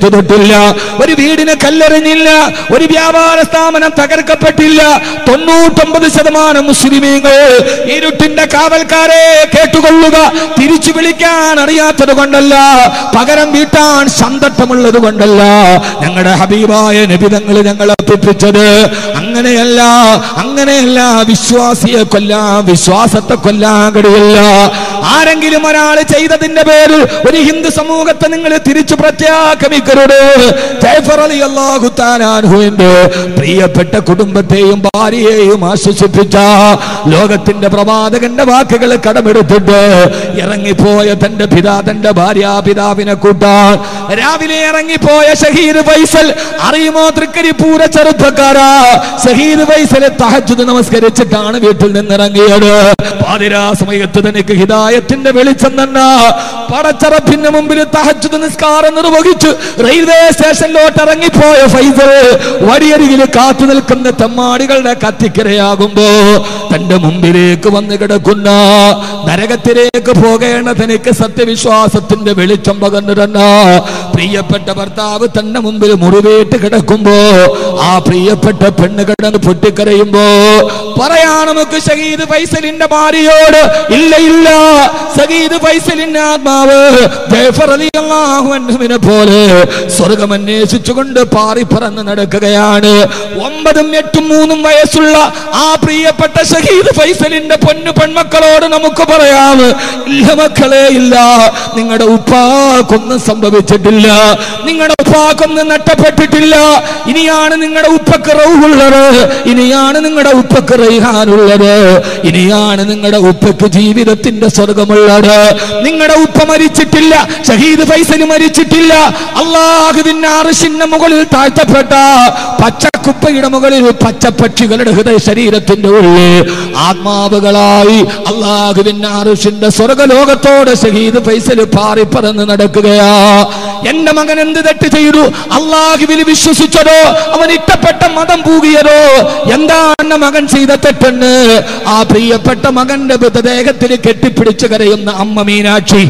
സിഗരറ്റ് തൊട്ടില്ല ഒരു വീടിന് കല്ലെറിഞ്ഞില്ല ഒരു വ്യാപാര സ്ഥാപനം തകർക്കപ്പെട്ടില്ല തൊണ്ണൂറ്റൊമ്പത് ശതമാനം മുസ്ലിമീങ്ങൾ ഇരുട്ടിന്റെ കാവൽക്കാരെ കേട്ടുകൊള്ളുക തിരിച്ചു വിളിക്കാൻ അറിയാത്തത് കൊണ്ടല്ല പകരം വീട്ടാൻ സന്തട്ടമുള്ളത് കൊണ്ടല്ല ഞങ്ങളുടെ ഹബീബായ നബിതങ്ങൾ ഞങ്ങളെ തെറ്റിച്ചത് അങ്ങനെയല്ല അങ്ങനെയല്ല വിശ്വാസിയെ കൊല്ലാൻ വിശ്വാസത്തെ കൊല്ലാൻ കഴിയില്ല ആരെങ്കിലും ഒരാൾ ചെയ്തതിന്റെ പേരിൽ ഒരു ഹിന്ദു സമൂഹത്തെ നിങ്ങൾ തിരിച്ചു പ്രത്യാക്രമിക്കരുത് ജയ്ഫർ അലി അള്ളാഹു താനാൻഹുവിന്റെ പ്രിയപ്പെട്ട കുടുംബത്തെയും ഭാര്യയെയും ആശ്വസിപ്പിച്ച ലോകത്തിന്റെ പ്രവാചകന്റെ വാക്കുകൾ കടമെടുത്തിട്ട് ഇറങ്ങിപ്പോയ തന്റെ പിതാ തന്റെ ഭാര്യ പിതാവിനെ കൂട്ടാൻ രാവിലെ ഇറങ്ങിപ്പോയ ഷഹീദ് ഫൈസൽ അറിയുമോ തൃക്കരിപ്പൂര ചെറുപ്പക്കാരാ ഷഹീദ് ഫൈസലെ തഹജുദ് നമസ്കരിച്ചിട്ടാണ് വീട്ടിൽ നിന്നിറങ്ങിയത് പാതിരാ സമയത്ത് തനിക്ക് ഹിദായത്തിന്റെ വെളിച്ചം തന്നെ പടച്ചറപ്പിന്റെ മുമ്പിൽ തഹജുദ് നിസ്കാരം നിർവഹിച്ചു റെയിൽവേ സ്റ്റേഷനിലോട്ട് ഇറങ്ങിപ്പോയ ഫൈസൽ വടിയരികിൽ കാത്തു നിൽക്കുന്ന തെമ്മാടികളുടെ കത്തിക്കരയാകുമ്പോ തന്റെ മുമ്പിലേക്ക് വന്ന് കിടക്കുന്ന നരകത്തിലേക്ക് പോകേണ്ട തനിക്ക് സത്യവിശ്വാസത്തിന്റെ വെളിച്ചം പകർന്നു തന്നെ പ്രിയപ്പെട്ട ഭർത്താവ് തന്റെ മുമ്പിൽ മുറിവേറ്റ് കിടക്കുമ്പോ ആ പ്രിയപ്പെട്ട പെണ്ണ് കിടന്ന് പൊട്ടിക്കരയുമ്പോ പറയാ നമുക്ക് ഷഹീദ് ഫൈസലിന്റെ ഭാര്യയോട് ഇല്ല ഇല്ല ഷഹീദ് ഫൈസലിന്റെ ആത്മാവ് ജയ്ഫർ റളിയല്ലാഹു അൻഹുവിനെ പോലെ സ്വർഗം അന്വേഷിച്ചുകൊണ്ട് പാറി പറന്ന് നടക്കുകയാണ് ഒമ്പതും എട്ടും മൂന്നും വയസ്സുള്ള ആ പ്രിയപ്പെട്ട ഷഹീദ് ഫൈസലിന്റെ പൊന്നു പെൺമക്കളോട് നമുക്ക് പറയാം ഇല്ല മക്കളെ ഇല്ല നിങ്ങളുടെ ഉപ്പാക്കൊന്നും സംഭവിച്ചിട്ടില്ല നിങ്ങളുടെ ഉപ്പാക്കൊന്നും നഷ്ടപ്പെട്ടിട്ടില്ല ഇനിയാണ് നിങ്ങളുടെ ഉപ്പക്ക് റൗഹുള്ളത് ഇനിയാണ് നിങ്ങളുടെ ഉപ്പക്ക് റൈഹാനുള്ളത് ഇനിയാണ് നിങ്ങളുടെ ഉപ്പക്ക് ജീവിതത്തിന്റെ സ്വർഗമുള്ളത് നിങ്ങളുടെ ഉപ്പ മരിച്ചിട്ടില്ല ഷഹീദ് ഫൈസൽ മരിച്ചിട്ടില്ല അള്ളാഹുവിന്റെ അറിശിന്റെ മുകളിൽ താഴ്ത്തപ്പെട്ട പച്ചക്കുപ്പയുടെ മുകളിൽ പച്ചപ്പക്ഷികളുടെ ഹൃദയ ശരീരത്തിന്റെ ഉള്ളിൽ ആത്മാവുകളായി അള്ളാഹുവിന്റെ അറിശിന്റെ സ്വർഗലോകത്തോട് ഷഹീദ് ഫൈസൽ പാറി പറന്ന് നടക്കുകയാ എന്റെ മകൻ എന്ത് തെറ്റ് ചെയ്തു അള്ളാഹുവിൽ വിശ്വസിച്ചതോ അവൻ ഇഷ്ടപ്പെട്ട മതം പൂകിയതോ എന്താണ് മകൻ ചെയ്ത തെറ്റെന്ന് ആ പ്രിയപ്പെട്ട മകന്റെ മൃതദേഹത്തിൽ കെട്ടിപ്പിടിച്ച് കരയുന്ന അമ്മ മീനാക്ഷി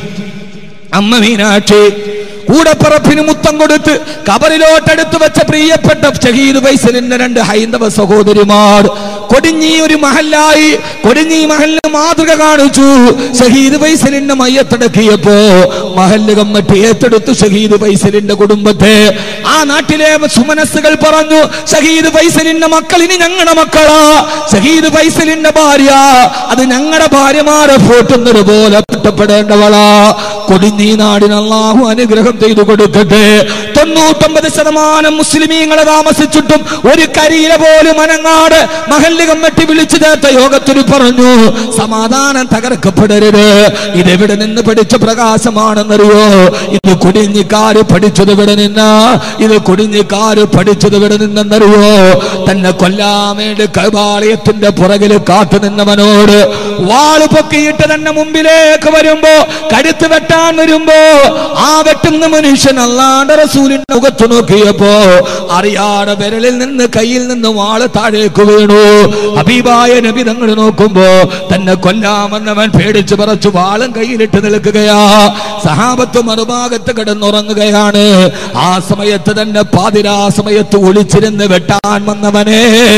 അമ്മ മീനാക്ഷി കൂടപ്പറപ്പിന് മുത്തം കൊടുത്ത് കബറിലോട്ടെടുത്ത് വെച്ച പ്രിയപ്പെട്ട ഷഹീദ് വൈസലിന്റെ രണ്ട് ഹൈന്ദവ സഹോദരിമാർ കൊടിഞ്ഞി ഒരു മഹല്ലായി കൊടിഞ്ഞി മഹലിന് മാതൃക കാണിച്ചു ഷഹീദ് വൈസലിന്റെ മയ്യത്തടക്കിയപ്പോ മഹല്ല് കമ്മറ്റി ഏറ്റെടുത്തു ഷഹീദ് വൈസലിന്റെ കുടുംബത്തെ ആ നാട്ടിലെ സുമനസ്സുകൾ പറഞ്ഞു ഷഹീദ് വൈസലിന്റെ മക്കൾ ഇനി ഞങ്ങളുടെ മക്കളാ ഷഹീദ് വൈസലിന്റെ ഭാര്യ അത് ഞങ്ങളുടെ ഭാര്യമാരെ പോറ്റുന്നത് പോലെ പൊട്ടപ്പെടേണ്ടവളാ കൊടിഞ്ഞി നാടിന് അള്ളാഹു അനുഗ്രഹം ചെയ്തു കൊടുക്കട്ടെ തൊണ്ണൂറ്റൊമ്പത് ശതമാനം മുസ്ലിമീങ്ങളെ താമസിച്ചിട്ടും ഒരു കരിയില പോലും അനങ്ങാട് മഹല്ല് കമ്മിറ്റി വിളിച്ചു ചേർത്ത യോഗത്തിൽ പറഞ്ഞു സമാധാനം തകർക്കപ്പെടരുത് ഇതെവിടെ നിന്ന് പഠിച്ച പ്രകാശമാണെന്നറിയോ ഇത് കൊടിഞ്ഞിക്കാര് പഠിച്ചത് ഇവിടെ നിന്നാ ഇത് കൊടിഞ്ഞിക്കാര് പഠിച്ചത് ഇവിടെ നിന്നെന്നറിയോ തന്നെ കൊല്ലാൻ വേണ്ടി കൈപാളയത്തിന്റെ പുറകിൽ കാത്തു നിന്നവനോട് വാള് പൊക്കിയിട്ട് തന്നെ മുമ്പിലേക്ക് വരുമ്പോ കരുത്ത് വെട്ടാൻ വരുമ്പോ ആ വെട്ടുന്ന മനുഷ്യൻ അല്ലാണ്ട് റസൂലിന്റെ മുഖത്ത് നോക്കിയപ്പോ അറിയാതെ വിരലിൽ നിന്ന് കയ്യിൽ നിന്ന് വാള് താഴേക്ക് വീണു അബീബായ നബി തങ്ങൾ നോക്കുമ്പോ തന്നെ കൊല്ലാമെന്നവൻ പേടിച്ചു പറച്ചു വാളും കയ്യിലിട്ട് നിൽക്കുകയാ സഹാബത്ത് മറുഭാഗത്ത് കിടന്നുറങ്ങുകയാണ് ആ സമയത്ത് തന്നെ പാതിരാ സമയത്ത് ഒളിച്ചിരുന്ന് വെട്ടാൻ വന്നവനെ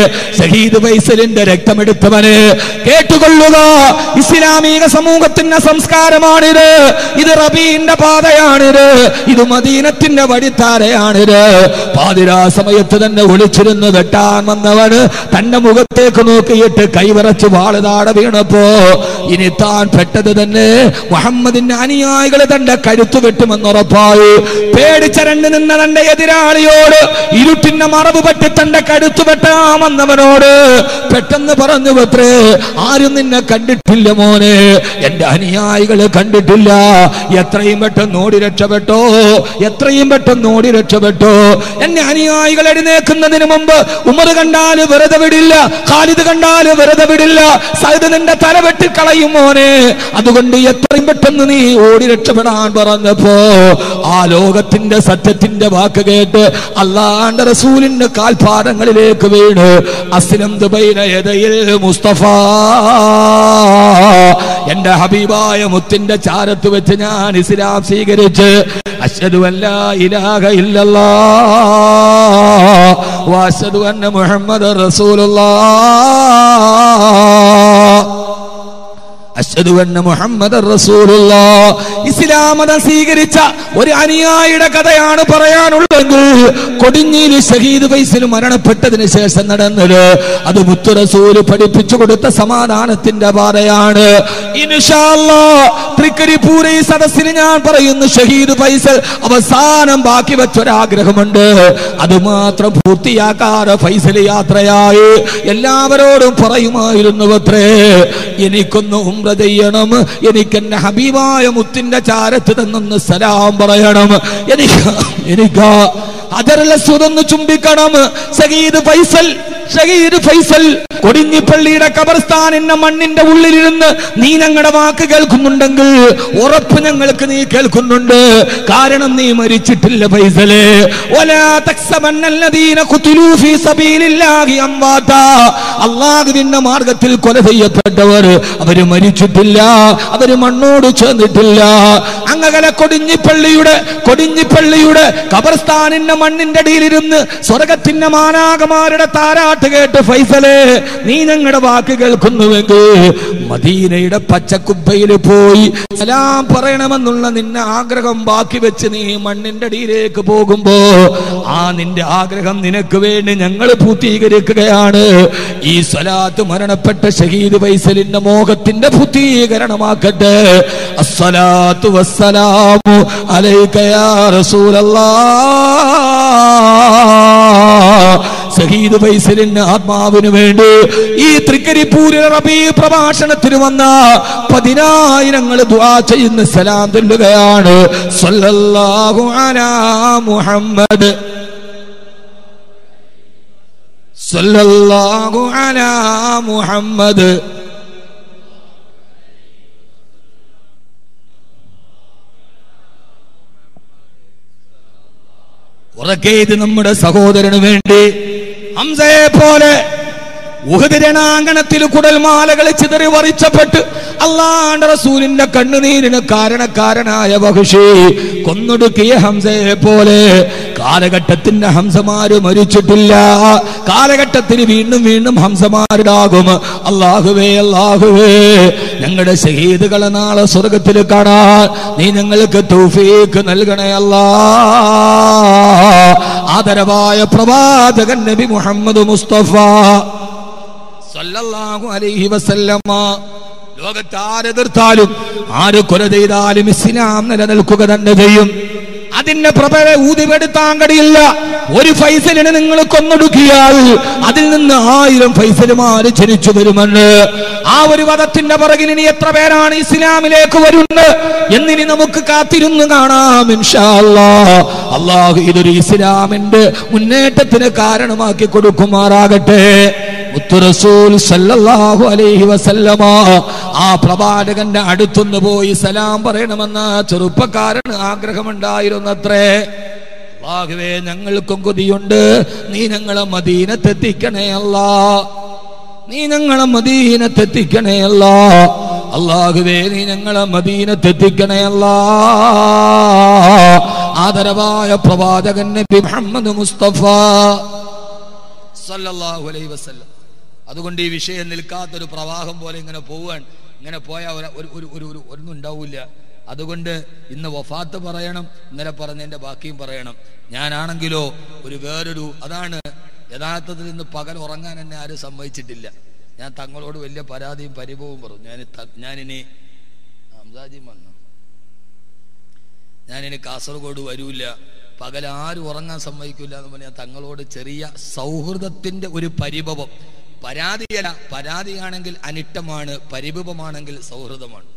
ഷഹീദ് വൈസലിന്റെ രക്തമെടുത്തവന് കേട്ടുകൊള്ളുക ഇസ്ലാമിക സമൂഹത്തിന്റെ സംസ്കാരമാണിത് ഇത് റബീന്റെ പാതയാണിത് ഇത് മദീനത്തിന്റെ വഴിത്താരയാണിത് പാതിരാ സമയത്ത് തന്നെ ഒളിച്ചിരുന്ന് വെട്ടാൻ വന്നവന് തന്റെ മുഖത്തേക്ക് നോക്കിയിട്ട് കൈവിറച്ച് വാളുതാട വീണപ്പോ ഇനി താൻ പെട്ടത് തന്നെ മുഹമ്മദിന്റെ അനുയായികൾ തന്റെ കരുത്തു വെട്ടുമെന്നുറപ്പായി പേടിച്ചരണ്ട് നിന്ന തന്റെ എതിരാളിയോട് ഇരുട്ടിന്റെ മറവ് പറ്റി തന്റെ കരുത്തു വെട്ടാമെന്നവനോട് പെട്ടെന്ന് പറഞ്ഞു പത്രേ ആരും നിന്നെ കണ്ടിട്ടില്ല മോനെ എന്റെ അനുയായികള് കണ്ടിട്ടില്ല എത്രയും പെട്ടെന്ന് ഓടി രക്ഷപ്പെട്ടോ എത്രയും പെട്ടെന്ന് ഓടി രക്ഷപ്പെട്ടോ എന്നെ അനുയായികൾ എഴുന്നേക്കുന്നതിന് മുമ്പ് ഉമർ കണ്ടാല് വെറുതെ വിടില്ല ഖാലിദ് കണ്ടാല് വെറുതെ വിടില്ല സൈദ് നിന്റെ തല വെട്ടിക്കളയും മോനെ അതുകൊണ്ട് എത്രയും പെട്ടെന്ന് നീ ഓടി രക്ഷപ്പെടാൻ പറഞ്ഞപ്പോ ആ ലോകത്തിന്റെ സത്യത്തിന്റെ വാക്ക് കേട്ട് അള്ളാന്റെ റസൂലിന്റെ കാൽപാദങ്ങളിലേക്ക് വീണ് അസ്ലം ദുബൈന യദയിൽ മുസ്തഫ എന്റെ ഹബീബായ മുത്തിന്റെ ചാരത്ത് വെച്ച് ഞാൻ ഇസ്ലാം സ്വീകരിച്ച് അശ്ഹദു അല്ല ഇലാഹ ഇല്ലല്ലാ വഅശ്ഹദു അന്ന മുഹമ്മദ് റസൂലുള്ളാ അശ്ഹദു അന്ന മുഹമ്മദ് റസൂലുള്ളാ ഇസ്ലാം മതം സ്വീകരിച്ച ഒരു അനുയായിയുടെ കഥയാണ് പറയാനുള്ളതെങ്കിൽ കൊടിഞ്ഞിയിൽ ഷഹീദ് ഫൈസൽ മരണപ്പെട്ടതിന് ശേഷം നടന്നത് അത് മുത്തു റസൂല് പഠിപ്പിച്ചു കൊടുത്ത സമാധാനത്തിന്റെ പാതയാണ് ഇൻഷാ അല്ലാ തൃക്കരിപ്പൂര ഈ സദസ്സിന് ഞാൻ പറയുന്നു ഷഹീദ് ഫൈസൽ അവസാനം ബാക്കി വെച്ചൊരാഗ്രഹമുണ്ട് അത് മാത്രം പൂർത്തിയാക്കാതെ ഫൈസൽ യാത്രയായി എല്ലാവരോടും പറയുമായിരുന്നു അത്രേ എനിക്കൊന്ന് ഉംറ ചെയ്യണം എനിക്ക് എന്റെ ഹബീബായ മുത്തിന്റെ ചാരത്ത് നിന്നൊന്ന് സലാം പറയണം എനിക്ക് എനിക്ക് അതരലസ്വതൊന്ന് ചുംബിക്കണം ഷഹീദ് ഫൈസൽ ഷഹീദ് ഫൈസൽ കൊടിഞ്ഞിപ്പള്ളിയുടെ കബർസ്ഥാനിന്റെ മണ്ണിന്റെ ഉള്ളിലിരുന്ന് നീ ഞങ്ങളുടെ വാക്ക് കേൾക്കുന്നുണ്ടെങ്കിൽ ഉറപ്പ് ഞങ്ങൾക്ക് നീ കേൾക്കുന്നുണ്ട് കാരണം നീ മരിച്ചിട്ടില്ല ഫൈസലെ വലാ തക്സബന്നല്ലദീന ഖുതിലൂ ഫീ സബീലില്ലാഹി അംവാതാ അല്ലാഹുവിന്റെ മാർഗത്തിൽ കൊല ചെയ്യപ്പെട്ടവർ അവര് മരിച്ചിട്ടില്ല അവര് മണ്ണോട് ചേർന്നിട്ടില്ല അങ്ങനെ കൊടിഞ്ഞിപ്പള്ളിയുടെ കൊടിഞ്ഞിപ്പള്ളിയുടെ കബർസ്ഥാനിന്റെ മണ്ണിന്റെ അടിയിലിരുന്ന് സ്വർഗത്തിന്റെ മാനാകമാരുടെ താരാട്ട് കേട്ട് ഫൈസലെ നീ ഞങ്ങളുടെ വാക്ക് കേൾക്കുന്നുവെങ്കിൽ മദീനയുടെ പച്ചക്കുപ്പയിൽ പോയി സലാം പറയണമെന്നുള്ള നിന്നെ ആഗ്രഹം ബാക്കി വെച്ച് നീ മണ്ണിന്റെ അടിയിലേക്ക് പോകുമ്പോ ആ നിന്റെ ആഗ്രഹം നിനക്ക് വേണ്ടി ഞങ്ങൾ പൂർത്തീകരിക്കുകയാണ് ഈ സ്വലാത്ത് മരണപ്പെട്ട ഷഹീദ് ഫൈസലിന്റെ മോഹത്തിന്റെ പൂർത്തീകരണമാക്കട്ടെ അസ്സലാത്തു വസ്സലാമു അലൈക യാ റസൂലല്ലാഹ് ഷഹീദ് ഫൈസലിന് ആത്മാവിന് വേണ്ടി ഈ തൃക്കരിപ്പൂരിലെ റബീ പ്രഭാഷണത്തിന് വന്ന പതിനായിരങ്ങൾ ദുആ ചെയ്യുന്ന സലാം ചൊല്ലുകയാണ് സല്ലല്ലാഹു അലാ മുഹമ്മദ് സല്ലല്ലാഹു അലാ മുഹമ്മദ് ഉറക്കെ ഇത് നമ്മുടെ സഹോദരന് വേണ്ടി ഹംസയെ പോലെ ഉഹദ് രണാങ്കണത്തിൽ കുടൽമാലകൾ ചിതറി വറിച്ചപ്പെട്ട് അള്ളാന്റെ റസൂലിന്റെ കണ്ണുനീരിന് കാരണക്കാരനായ ബഹുഷി കൊന്നൊടുക്കിയ ഹംസയെ പോലെ കാലഘട്ടത്തിന്റെ ഹംസമാര് മരിച്ചിട്ടില്ല കാലഘട്ടത്തിന് വീണ്ടും വീണ്ടും ഹംസമാരുണ്ടാകും അള്ളാഹുവേ അള്ളാഹുവേ ഞങ്ങളുടെ ഷഹീദുകളെ നാളെ സ്വർഗത്തിൽ കാണാൻ നീ ഞങ്ങൾക്ക് തൗഫീക്ക് നൽകണേ അല്ലാ ആദരവായ പ്രവാചകൻ നബി മുഹമ്മദ് മുസ്തഫ സല്ലല്ലാഹു അലൈഹി വസല്ലമ ലോകത്ത് ആരെതിർത്താലും ആര് കൊല ചെയ്താലും ഇസ്ലാം നിലനിൽക്കുക തന്നെ ചെയ്യും അതിന്റെ പ്രഭവ ഊതിപെടുത്താൻ കഴിയില്ല ഒരു ഫൈസലിനെ നിങ്ങൾ കൊന്നൊടുക്കിയാൽ അതിൽ നിന്ന് ആയിരം ഫൈസലുമാര് ജനിച്ചു വരുമെന്ന് ആ ഒരു വധത്തിന്റെ പുറകിൽ ഇനി എത്ര പേരാണ് ഇസ്ലാമിലേക്ക് വരുന്നത് എന്നിനി നമുക്ക് കാത്തിരുന്ന് കാണാം ഇൻഷാ അല്ലാ അള്ളാഹു ഇതൊരു ഇസ്ലാമിന്റെ മുന്നേറ്റത്തിന് കാരണമാക്കി കൊടുക്കുമാറാകട്ടെ മുത്തുറസൂൽ സല്ലല്ലാഹു അലൈഹി വസല്ലമ ആ പ്രവാചകന്റെ അടുത്തുനിന്ന് പോയി സലാം പറയണമെന്ന ചെറുപ്പക്കാരന് ആഗ്രഹമുണ്ടായിരുന്നത്രേ അള്ളാഹുവേ ഞങ്ങൾക്കും കൊതിയുണ്ട് നീ ഞങ്ങളെ മദീനത്തെത്തിക്കണേ അല്ലാ നീ ഞങ്ങളെ മദീനത്തെത്തിക്കണേ അല്ലാ അള്ളാഹുവേ നീ ഞങ്ങളെ മദീനത്തെത്തിക്കണേ അല്ലാ ആദരവായ പ്രവാചകൻ നബി മുഹമ്മദ് മുസ്തഫ സല്ലല്ലാഹു അലൈഹി വസല്ലം അതുകൊണ്ട് ഈ വിഷയം നിൽക്കാത്തൊരു പ്രവാഹം പോലെ ഇങ്ങനെ പോവുകയാണ് ഇങ്ങനെ പോയാൽ ഒരു ഒരു ഒരു ഒരു ഒരു ഒന്നും ഉണ്ടാവില്ല അതുകൊണ്ട് ഇന്ന് വഫാത്ത് പറയണം ഇന്നലെ പറഞ്ഞതിന്റെ ബാക്കിയും പറയണം ഞാനാണെങ്കിലോ ഒരു വേറൊരു അതാണ് യഥാർത്ഥത്തിൽ ഇന്ന് പകൽ ഉറങ്ങാൻ എന്നെ ആരും സമ്മതിച്ചിട്ടില്ല ഞാൻ തങ്ങളോട് വലിയ പരാതിയും പരിഭവവും പറഞ്ഞു ഞാൻ ഞാനിനി ഹംസാജി വന്നു ഞാനിനി കാസർഗോഡ് വരൂല പകൽ ആരും ഉറങ്ങാൻ സമ്മതിക്കില്ല എന്ന് പറഞ്ഞാൽ തങ്ങളോട് ചെറിയ സൗഹൃദത്തിന്റെ ഒരു പരിഭവം പരാതിയല്ല പരാതിയാണെങ്കിൽ അനിഷ്ടമാണ് പരിഭവമാണെങ്കിൽ സൗഹൃദമാണ്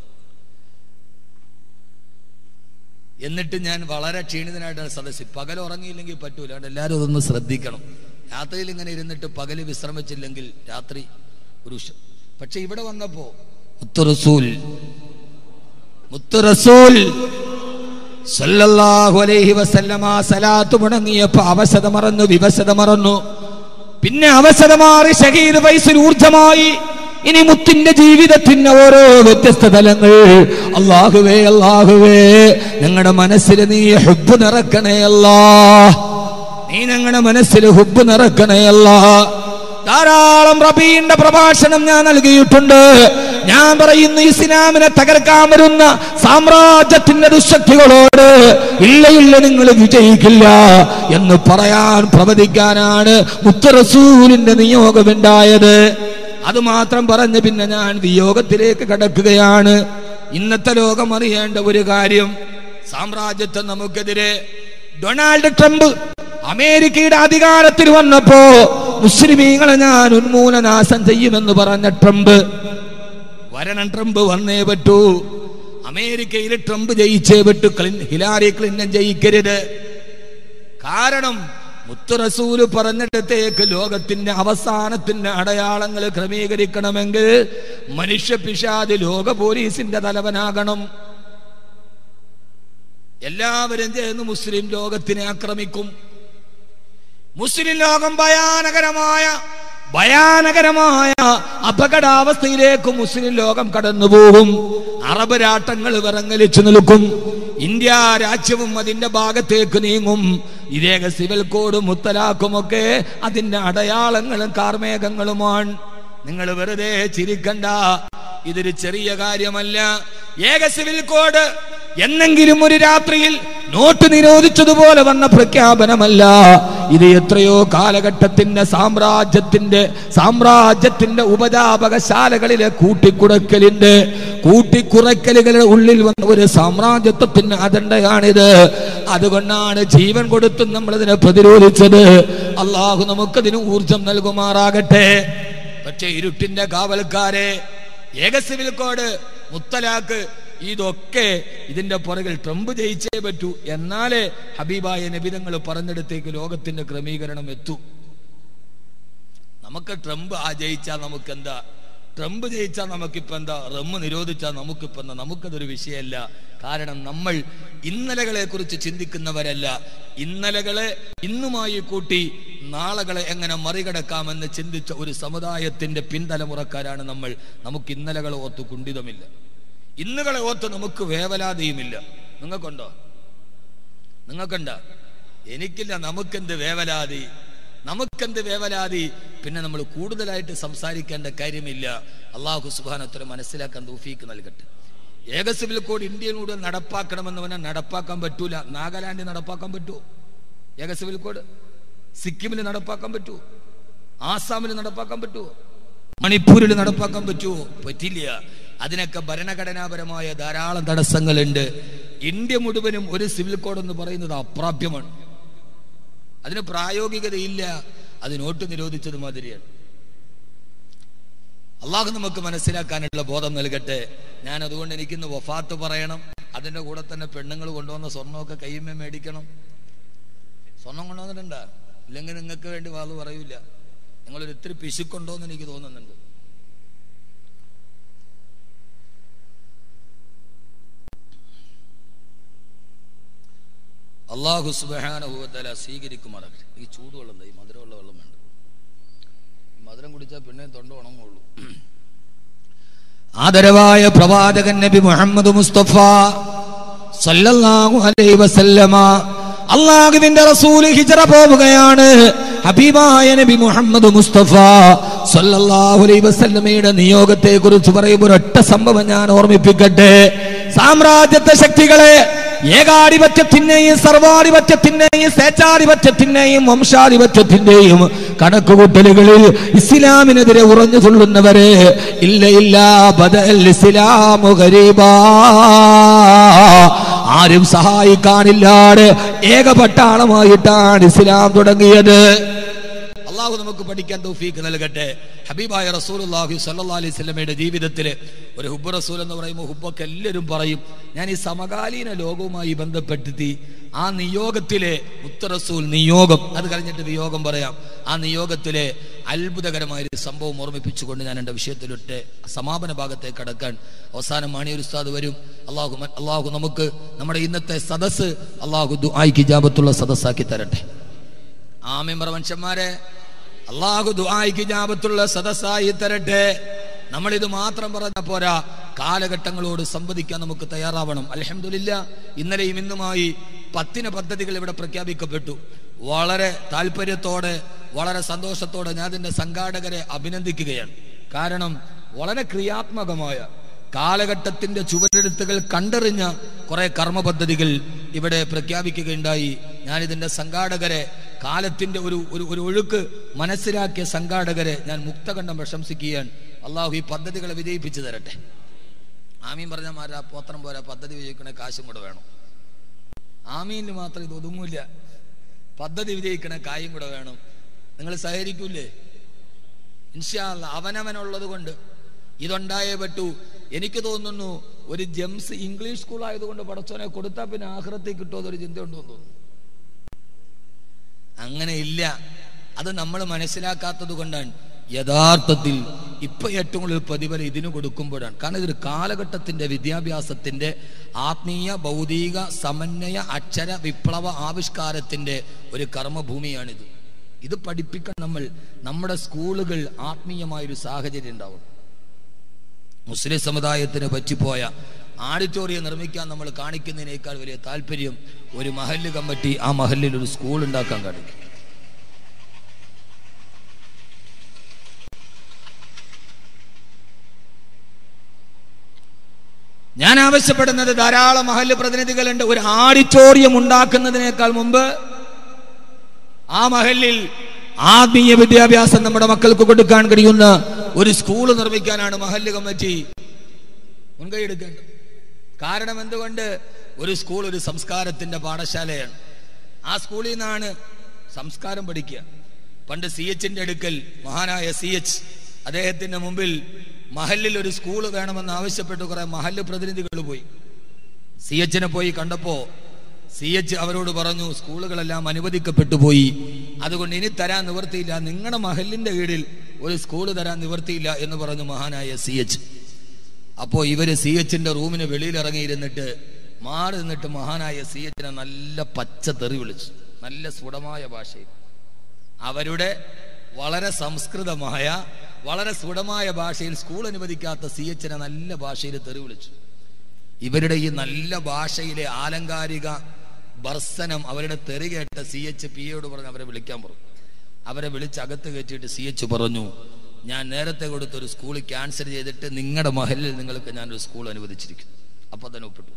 എന്നിട്ട് ഞാൻ വളരെ ക്ഷീണിതനായിട്ടാണ് സദസ്സിൽ പകൽ ഉറങ്ങിയില്ലെങ്കിൽ പറ്റൂല അതുകൊണ്ട് എല്ലാവരും അതൊന്ന് ശ്രദ്ധിക്കണം രാത്രിയിൽ ഇങ്ങനെ ഇരുന്നിട്ട് പകല് വിശ്രമിച്ചില്ലെങ്കിൽ രാത്രി ഒരു ഉഷ- പക്ഷെ ഇവിടെ വന്നപ്പോ മുത്തുറസൂൽ മുത്തുറസൂൽ സല്ലല്ലാഹു അലൈഹി വസല്ലമ സലാത്ത് മുടങ്ങിയപ്പോ അവശത മറന്നു വിവശത മറന്നു പിന്നെ അവശത മാറി ഷഹീദ് വയസ്സിൽ ഊർജമായി ഇനി മുത്തിന്റെ ജീവിതത്തിന്റെ ഓരോ വ്യത്യസ്ത തലങ്ങൾ അള്ളാഹുവേ അള്ളാഹുവേ ഞങ്ങളുടെ മനസ്സിൽ നീ ഹുബ് നിറക്കണേ അല്ലാ നീ ഞങ്ങളുടെ മനസ്സിൽ ഹുബ് നിറക്കണേ അല്ലാ ധാരാളം റബീന്റെ പ്രഭാഷണം ഞാൻ നൽകിയിട്ടുണ്ട് ഞാൻ പറയുന്നു ഇസ്ലാമിനെ തകർക്കാൻ വരുന്ന സാമ്രാജ്യത്തിന്റെ ദുശക്തികളോട് ഇല്ല ഇല്ല നിങ്ങൾ വിജയിക്കില്ല എന്ന് പറയാൻ പ്രവചിക്കാനാണ് മുത്തറസൂലിന്റെ നിയോഗമുണ്ടായത് അത് മാത്രം പറഞ്ഞ് പിന്നെ ഞാൻ വിയോഗത്തിലേക്ക് കടക്കുകയാണ് ഇന്നത്തെ ലോകം അറിയേണ്ട ഒരു കാര്യം സാമ്രാജ്യത്വം നമുക്കെതിരെ ഡൊണാൾഡ് ട്രംപ് അമേരിക്കയുടെ അധികാരത്തിൽ വന്നപ്പോ മുസ്ലിമീങ്ങളെ ഞാൻ ഉന്മൂലനാശം ചെയ്യുമെന്ന് പറഞ്ഞ ട്രംപ് വരണം ട്രംപ് വന്നേ പറ്റൂ അമേരിക്കയിൽ ട്രംപ് ജയിച്ചേ പറ്റൂ ക്ലിൻ- ഹിലാരി ക്ലിന്റൺ ജയിക്കരുത് കാരണം മുത്തുറസൂല് പറഞ്ഞിടത്തേക്ക് ലോകത്തിന്റെ അവസാനത്തിന്റെ അടയാളങ്ങൾ ക്രമീകരിക്കണമെങ്കിൽ മനുഷ്യ പിശാദ് ലോക പോലീസിന്റെ തലവനാകണം എല്ലാവരും ചേർന്ന് മുസ്ലിം ലോകത്തിനെ ആക്രമിക്കും മുസ്ലിം ലോകം ഭയാനകരമായ ഭയാനകരമായ അപകടാവസ്ഥയിലേക്ക് മുസ്ലിം ലോകം കടന്നുപോകും അറബ് രാട്ടങ്ങൾ വിറങ്ങലിച്ചു നിൽക്കും ഇന്ത്യ രാജ്യവും അതിന്റെ ഭാഗത്തേക്ക് നീങ്ങും ഇതേക സിവിൽ കോഡും മുത്തലാക്കുമൊക്കെ അതിന്റെ അടയാളങ്ങളും കാർമേഘങ്ങളുമാണ് നിങ്ങൾ വെറുതെ ചിരിക്കണ്ട ഇതൊരു ചെറിയ കാര്യമല്ല ഏക സിവിൽ കോഡ് എന്നെങ്കിലും ഒരു രാത്രിയിൽ നോട്ട് നിരോധിച്ചതുപോലെ വന്ന പ്രഖ്യാപനമല്ല ഇത് എത്രയോ കാലഘട്ടത്തിന്റെ സാമ്രാജ്യത്തിന്റെ സാമ്രാജ്യത്തിന്റെ ഉപജാപകശാലകളിലെ കൂട്ടിക്കുറക്കലിന്റെ കൂട്ടിക്കുറക്കലുകളുടെ ഉള്ളിൽ വന്ന ഒരു സാമ്രാജ്യത്വത്തിന്റെ അജണ്ടയാണിത് അതുകൊണ്ടാണ് ജീവൻ കൊടുത്തും നമ്മൾ ഇതിനെ പ്രതിരോധിച്ചത് അള്ളാഹു നമുക്കതിന് ഊർജം നൽകുമാറാകട്ടെ പക്ഷെ ഇരുട്ടിന്റെ കാവൽക്കാരെ ഏക സിവിൽ കോഡ് മുത്തലാക്ക് ഇതൊക്കെ ഇതിന്റെ പുറകിൽ ട്രംപ് ജയിച്ചേ പറ്റൂ എന്നാലേ ഹബീബായ നബിതങ്ങൾ പറഞ്ഞിടത്തേക്ക് ലോകത്തിന്റെ ക്രമീകരണം എത്തൂ നമുക്ക് ട്രംപ് ആ ജയിച്ചാൽ നമുക്ക് എന്താ ട്രംപ് ജയിച്ചാൽ നമുക്കിപ്പോ എന്താ റമ്മ് നിരോധിച്ചാൽ നമുക്കിപ്പോ എന്താ നമുക്കതൊരു വിഷയമല്ല കാരണം നമ്മൾ ഇന്നലകളെ കുറിച്ച് ചിന്തിക്കുന്നവരല്ല ഇന്നലകളെ ഇന്നുമായി കൂട്ടി നാളകളെ എങ്ങനെ മറികടക്കാമെന്ന് ചിന്തിച്ച ഒരു സമുദായത്തിന്റെ പിൻതലമുറക്കാരാണ് നമ്മൾ നമുക്ക് ഇന്നലകളെ ഓർത്ത് കുണ്ഠിതമില്ല ഇന്നുകളെ ഓർത്ത് നമുക്ക് വേവലാതിയുമില്ല നിങ്ങൾക്കുണ്ടോ നിങ്ങൾക്കുണ്ടോ എനിക്കില്ല നമുക്കെന്ത് വേവലാതി നമുക്കെന്ത് വേവലാതി പിന്നെ നമ്മൾ കൂടുതലായിട്ട് സംസാരിക്കേണ്ട കാര്യമില്ല അള്ളാഹു സുബാനത്തോടെ മനസ്സിലാക്കാൻ തൗഫീക്ക് നൽകട്ടെ ഏക സിവിൽ കോഡ് ഇന്ത്യയിലൂടെ നടപ്പാക്കണമെന്ന് പറഞ്ഞാൽ നടപ്പാക്കാൻ പറ്റൂല നാഗാലാൻഡിൽ നടപ്പാക്കാൻ പറ്റുമോ ഏക സിവിൽ കോഡ് സിക്കിമിൽ നടപ്പാക്കാൻ പറ്റുമോ ആസാമിൽ നടപ്പാക്കാൻ പറ്റുമോ മണിപ്പൂരിൽ നടപ്പാക്കാൻ പറ്റുമോ പറ്റില്ല അതിനൊക്കെ ഭരണഘടനാപരമായ ധാരാളം തടസ്സങ്ങളുണ്ട് ഇന്ത്യ മുഴുവനും ഒരു സിവിൽ കോഡ് എന്ന് പറയുന്നത് അപ്രാപ്യമാണ് അതിന് പ്രായോഗികതയില്ല അത് നോട്ട് നിരോധിച്ചത് മാതിരിയാണ് അള്ളാഹു നമുക്ക് മനസ്സിലാക്കാനുള്ള ബോധം നൽകട്ടെ ഞാൻ അതുകൊണ്ട് എനിക്കിന്ന് വഫാത്ത് പറയണം അതിന്റെ കൂടെ തന്നെ പെണ്ണുങ്ങൾ കൊണ്ടുവന്ന സ്വർണ്ണമൊക്കെ കയ്യുമ്മേ മേടിക്കണം സ്വർണം കൊണ്ടുവന്നിട്ടുണ്ടാ ഇല്ലെങ്കിൽ നിങ്ങൾക്ക് വേണ്ടി വാത് പറയൂല നിങ്ങളൊരു ഇത്തിരി പിശുക്കുണ്ടോ എന്ന് എനിക്ക് തോന്നുന്നുണ്ട് അള്ളാഹു സുബാനുഭവത്തല സ്വീകരിക്കുമാറാകട്ടെ ഈ ചൂടുവെള്ളം ഈ മധുരമുള്ള വെള്ളം വേണ്ട ഈ മധുരം കുടിച്ചാൽ പിന്നെ തൊണ്ട ഉണങ്ങുള്ളൂ ആദരവായ പ്രവാചകൻ നബി മുഹമ്മദ് മുസ്തഫ സല്ലല്ലാഹു അലൈഹി വസല്ലമ അള്ളാഹുവിന്റെ റസൂല് ഹിജറ പോവുകയാണ് ഹബീബായ നബി മുഹമ്മദ് മുസ്തഫ സല്ലല്ലാഹു അലൈഹി വസല്ലമയുടെ നിയോഗത്തെ കുറിച്ച് പറയുമ്പോൾ ഒറ്റ സംഭവം ഞാൻ ഓർമ്മിപ്പിക്കട്ടെ സാമ്രാജ്യത്തെ ശക്തികളെ ഏകാധിപത്യത്തിന്റെയും സർവാധിപത്യത്തിന്റെയും സ്വേച്ഛാധിപത്യത്തിന്റെയും വംശാധിപത്യത്തിന്റെയും കണക്കുകൂട്ടലുകളിൽ ഇസ്ലാമിനെതിരെ ഉറഞ്ഞു തുള്ളുന്നവരെ ഇല്ല ഇല്ല ബദൽ ഇസ്ലാമു ഗരീബാ ആരും സഹായിക്കാനില്ലാതെ ഏകപട്ടാളമായിട്ടാണ് ഇസ്ലാം തുടങ്ങിയത് അള്ളാഹു നമുക്ക് പഠിക്കാൻ തൗഫീക്ക് നൽകട്ടെ ഹബീബായ റസൂലുള്ളാഹി സ്വല്ലല്ലാഹി അലൈഹി വസല്ലമയുടെ ജീവിതത്തിൽ ഒരു ഹുബ്ബ് റസൂൽ എന്ന് പറയുമ്പോൾ ഹുബ്ബൊക്കെ എല്ലാവരും പറയും ഞാൻ ഈ സമകാലീന ലോകവുമായി ബന്ധപ്പെടുത്തി ആ നിയോഗത്തിലെ മുത്തറസൂൽ നിയോഗം അത് കഴിഞ്ഞിട്ട് വിയോഗം പറയാം ആ നിയോഗത്തിലെ അത്ഭുതകരമായ ഒരു സംഭവം ഓർമ്മിപ്പിച്ചുകൊണ്ട് ഞാൻ എൻ്റെ വിഷയത്തിലൊട്ട് സമാപന ഭാഗത്തേക്ക് കടക്കാൻ അവസാനം മാണിയൊരു ഉസ്താദ് വരും അള്ളാഹു അള്ളാഹു നമുക്ക് നമ്മുടെ ഇന്നത്തെ സദസ്സ് അള്ളാഹു ദുആയ്ക്ക് ജാബത്തുള്ള സദസ്സാക്കി തരട്ടെ ആമീൻ പറ മനുഷ്യന്മാരെ അള്ളാഹു ദുആയ്ക്ക് ജാബത്തുള്ള സദസ്സായി തരട്ടെ നമ്മളിത് മാത്രം പറഞ്ഞ പോരാ കാലഘട്ടങ്ങളോട് സംവദിക്കാൻ നമുക്ക് തയ്യാറാവണം അലഹമില്ല ഇന്നലെയും ഇന്നുമായി പത്തിന് പദ്ധതികൾ ഇവിടെ പ്രഖ്യാപിക്കപ്പെട്ടു വളരെ താല്പര്യത്തോടെ വളരെ സന്തോഷത്തോടെ ഞാൻ ഇതിന്റെ സംഘാടകരെ അഭിനന്ദിക്കുകയാണ് കാരണം വളരെ ക്രിയാത്മകമായ കാലഘട്ടത്തിന്റെ ചുവരെഴുത്തുകൾ കണ്ടെറിഞ്ഞ കുറെ കർമ്മ പദ്ധതികൾ ഇവിടെ പ്രഖ്യാപിക്കുകയുണ്ടായി ഞാൻ ഇതിന്റെ സംഘാടകരെ കാലത്തിന്റെ ഒരു ഒരു ഒരു ഒഴുക്ക് മനസ്സിലാക്കിയ സംഘാടകരെ ഞാൻ മുക്തകണ്ഠം പ്രശംസിക്കുകയാണ് അള്ളാഹു ഈ പദ്ധതികളെ വിജയിപ്പിച്ചു തരട്ടെ ആമീൻ പറഞ്ഞ മാരാ പോത്രം പോരാ പദ്ധതി വിജയിക്കണേ കാശും കൂടെ വേണം ആമീനിൽ മാത്രം ഇത് ഒതുങ്ങൂല പദ്ധതി വിജയിക്കണേ കായും കൂടെ വേണം നിങ്ങൾ സഹകരിക്കൂലേ ഇൻഷാല്ല അവനവനുള്ളത് കൊണ്ട് ഇതുണ്ടായേ പറ്റൂ എനിക്ക് തോന്നുന്നു ഒരു ജെംസ് ഇംഗ്ലീഷ് സ്കൂൾ ആയതുകൊണ്ട് പടച്ചോനെ കൊടുത്താൽ പിന്നെ ആഹ്റത്തിൽ കിട്ടുമോ എന്നൊരു ചിന്ത ഉണ്ടോ എന്ന് തോന്നുന്നു അങ്ങനെ ഇല്ല അത് നമ്മൾ മനസ്സിലാക്കാത്തത് കൊണ്ടാണ് യഥാർത്ഥത്തിൽ ഇപ്പൊ ഏറ്റവും കൂടുതൽ പ്രതിഫലം ഇതിന് കൊടുക്കുമ്പോഴാണ് കാരണം ഇതൊരു കാലഘട്ടത്തിന്റെ വിദ്യാഭ്യാസത്തിന്റെ ആത്മീയ ഭൗതിക സമന്വയ അക്ഷര വിപ്ലവ ആവിഷ്കാരത്തിന്റെ ഒരു കർമ്മഭൂമിയാണിത് ഇത് പഠിപ്പിക്കാൻ നമ്മൾ നമ്മുടെ സ്കൂളുകൾ ആത്മീയമായൊരു സാഹചര്യം ഉണ്ടാവും മുസ്ലിം സമുദായത്തിന് പറ്റിപ്പോയ ആഡിറ്റോറിയം നിർമ്മിക്കാൻ നമ്മൾ കാണിക്കുന്നതിനേക്കാൾ വലിയ താല്പര്യം ഒരു മഹല്ല് കമ്മിറ്റി ആ മഹല്ലിൽ ഒരു സ്കൂൾ ഉണ്ടാക്കാൻ കാണിക്കും ഞാൻ ആവശ്യപ്പെടുന്നത് ധാരാളം മഹല്ല് പ്രതിനിധികളുണ്ട് ഒരു ആഡിറ്റോറിയം ഉണ്ടാക്കുന്നതിനേക്കാൾ മുമ്പ് ആ മഹല്ലിൽ ആത്മീയ വിദ്യാഭ്യാസം നമ്മുടെ മക്കൾക്ക് കൊടുക്കാൻ കഴിയുന്ന ഒരു സ്കൂൾ നിർമ്മിക്കാനാണ് മഹല്ല് കമ്മിറ്റി മുൻകൈ എടുക്കേണ്ടത് കാരണം എന്തുകൊണ്ട് ഒരു സ്കൂൾ ഒരു സംസ്കാരത്തിന്റെ പാഠശാലയാണ് ആ സ്കൂളിൽ നിന്നാണ് സംസ്കാരം പഠിക്കുക പണ്ട് സി എച്ചിന്റെ അടുക്കൽ മഹാനായ സി എച്ച് അദ്ദേഹത്തിന്റെ മുമ്പിൽ മഹല്ലിൽ ഒരു സ്കൂൾ വേണമെന്ന് ആവശ്യപ്പെട്ട് കുറെ മഹല്ല് പ്രതിനിധികൾ പോയി സി എച്ചിനെ പോയി കണ്ടപ്പോ സി എച്ച് അവരോട് പറഞ്ഞു സ്കൂളുകളെല്ലാം അനുവദിക്കപ്പെട്ടു പോയി അതുകൊണ്ട് ഇനി തരാൻ നിവർത്തിയില്ല നിങ്ങളുടെ മഹലിന്റെ കീഴിൽ ഒരു സ്കൂൾ തരാൻ നിവർത്തിയില്ല എന്ന് പറഞ്ഞു മഹാനായ സി എച്ച് അപ്പോ ഇവര് സി എച്ചിന്റെ റൂമിന് വെളിയിൽ ഇറങ്ങിയിരുന്നിട്ട് മാറി നിന്നിട്ട് മഹാനായ സി എച്ചിനെ നല്ല പച്ച തെറി വിളിച്ചു നല്ല സ്ഫുടമായ ഭാഷയിൽ അവരുടെ വളരെ സംസ്കൃതമായ വളരെ സ്ഫുടമായ ഭാഷയിൽ സ്കൂൾ അനുവദിക്കാത്ത സി എച്ചിനെ നല്ല ഭാഷയിൽ തെറി വിളിച്ചു ഇവരുടെ ഈ നല്ല ഭാഷയിലെ ആലങ്കാരിക ഭർസനം അവരുടെ തെറി കേട്ട സി എച്ച് പി എയോട് പറഞ്ഞ് അവരെ വിളിക്കാൻ പറഞ്ഞു അവരെ വിളിച്ച് അകത്ത് കയറ്റിയിട്ട് സി എച്ച് പറഞ്ഞു ഞാൻ നേരത്തെ കൊടുത്ത ഒരു സ്കൂൾ ക്യാൻസൽ ചെയ്തിട്ട് നിങ്ങളുടെ മഹലിൽ നിങ്ങൾക്ക് ഞാനൊരു സ്കൂൾ അനുവദിച്ചിരിക്കുന്നു അപ്പൊ തന്നെ ഒപ്പിട്ടു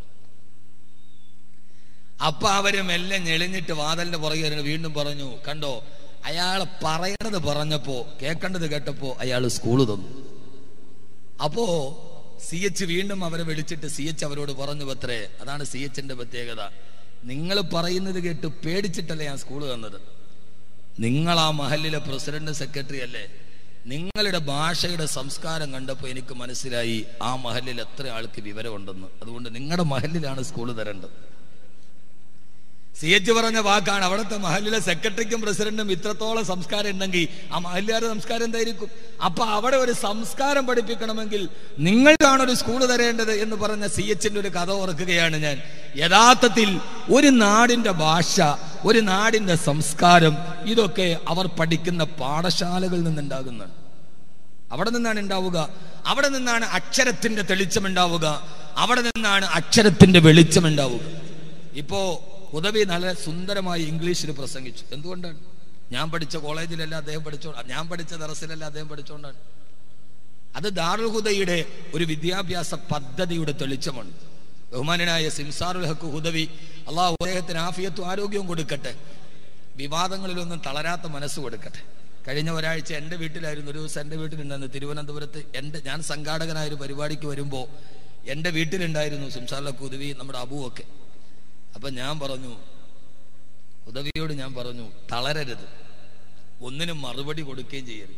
അപ്പൊ അവര് മെല്ലെ ഞെളിഞ്ഞിട്ട് വാതലിന്റെ പുറകെ ഇരുന്ന് വീണ്ടും പറഞ്ഞു കണ്ടോ അയാൾ പറയണത് പറഞ്ഞപ്പോ കേൾക്കേണ്ടത് കേട്ടപ്പോ അയാൾ സ്കൂള് തന്നു അപ്പോ സി എച്ച് വീണ്ടും അവരെ വിളിച്ചിട്ട് സി എച്ച് അവരോട് പറഞ്ഞു പത്രേ അതാണ് സി എച്ചിന്റെ പ്രത്യേകത നിങ്ങൾ പറയുന്നത് കേട്ട് പേടിച്ചിട്ടല്ലേ ഞാൻ സ്കൂൾ തന്നത് നിങ്ങൾ ആ മഹലിലെ പ്രസിഡന്റ് സെക്രട്ടറി അല്ലേ നിങ്ങളുടെ ഭാഷയുടെ സംസ്കാരം കണ്ടപ്പോൾ എനിക്ക് മനസ്സിലായി ആ മഹലിൽ എത്ര ആൾക്ക് വിവരമുണ്ടെന്ന് അതുകൊണ്ട് നിങ്ങളുടെ മഹലിലാണ് സ്കൂൾ തരേണ്ടത് സി എച്ച് പറഞ്ഞ വാക്കാണ് അവിടുത്തെ മഹലിലെ സെക്രട്ടറിക്കും പ്രസിഡന്റും ഇത്രത്തോളം സംസ്കാരം ഉണ്ടെങ്കിൽ ആ മഹലുകാരുടെ സംസ്കാരം എന്തായിരിക്കും അപ്പൊ അവിടെ ഒരു സംസ്കാരം പഠിപ്പിക്കണമെങ്കിൽ നിങ്ങൾക്കാണ് ഒരു സ്കൂൾ തരേണ്ടത് എന്ന് പറഞ്ഞ സി എച്ചിന്റെ ഒരു കഥ ഓർക്കുകയാണ് ഞാൻ യഥാർത്ഥത്തിൽ ഒരു നാടിന്റെ ഭാഷ ഒരു നാടിന്റെ സംസ്കാരം ഇതൊക്കെ അവർ പഠിക്കുന്ന പാഠശാലകളിൽ നിന്നുണ്ടാകുന്നതാണ് അവിടെ നിന്നാണ് ഉണ്ടാവുക അവിടെ നിന്നാണ് അക്ഷരത്തിന്റെ തെളിച്ചം ഉണ്ടാവുക അവിടെ നിന്നാണ് അക്ഷരത്തിന്റെ വെളിച്ചം ഉണ്ടാവുക ഇപ്പോ ഉദവി നല്ല സുന്ദരമായി ഇംഗ്ലീഷിൽ പ്രസംഗിച്ചു എന്തുകൊണ്ടാണ് ഞാൻ പഠിച്ച കോളേജിലല്ല അദ്ദേഹം പഠിച്ചോ ഞാൻ പഠിച്ച ദറസിലല്ല അദ്ദേഹം പഠിച്ചോണ്ടാണ് അത് ദാറുൽ ഹുദയുടെ ഒരു വിദ്യാഭ്യാസ പദ്ധതിയുടെ തെളിച്ചമാണ് ബഹുമാനനായ സിംസാറുൽ ഹക്ക് ഹുദവി അള്ളാഹു അദ്ദേഹത്തിന് ആഫിയത്തും ആരോഗ്യവും കൊടുക്കട്ടെ വിവാദങ്ങളിലൊന്നും തളരാത്ത മനസ്സ് കൊടുക്കട്ടെ കഴിഞ്ഞ ഒരാഴ്ച എൻ്റെ വീട്ടിലായിരുന്നു ഒരു ദിവസം എൻ്റെ വീട്ടിലുണ്ടായിരുന്നു തിരുവനന്തപുരത്ത് എൻ്റെ ഞാൻ സംഘാടകനായ ഒരു പരിപാടിക്ക് വരുമ്പോൾ എൻ്റെ വീട്ടിലുണ്ടായിരുന്നു സിംസാറുൽ ഹക്ക് ഹുദവി നമ്മുടെ അബുവൊക്കെ അപ്പൊ ഞാൻ പറഞ്ഞു ഉദവിയോട് ഞാൻ പറഞ്ഞു തളരരുത് ഒന്നിനും മറുപടി കൊടുക്കുകയും ചെയ്യരുത്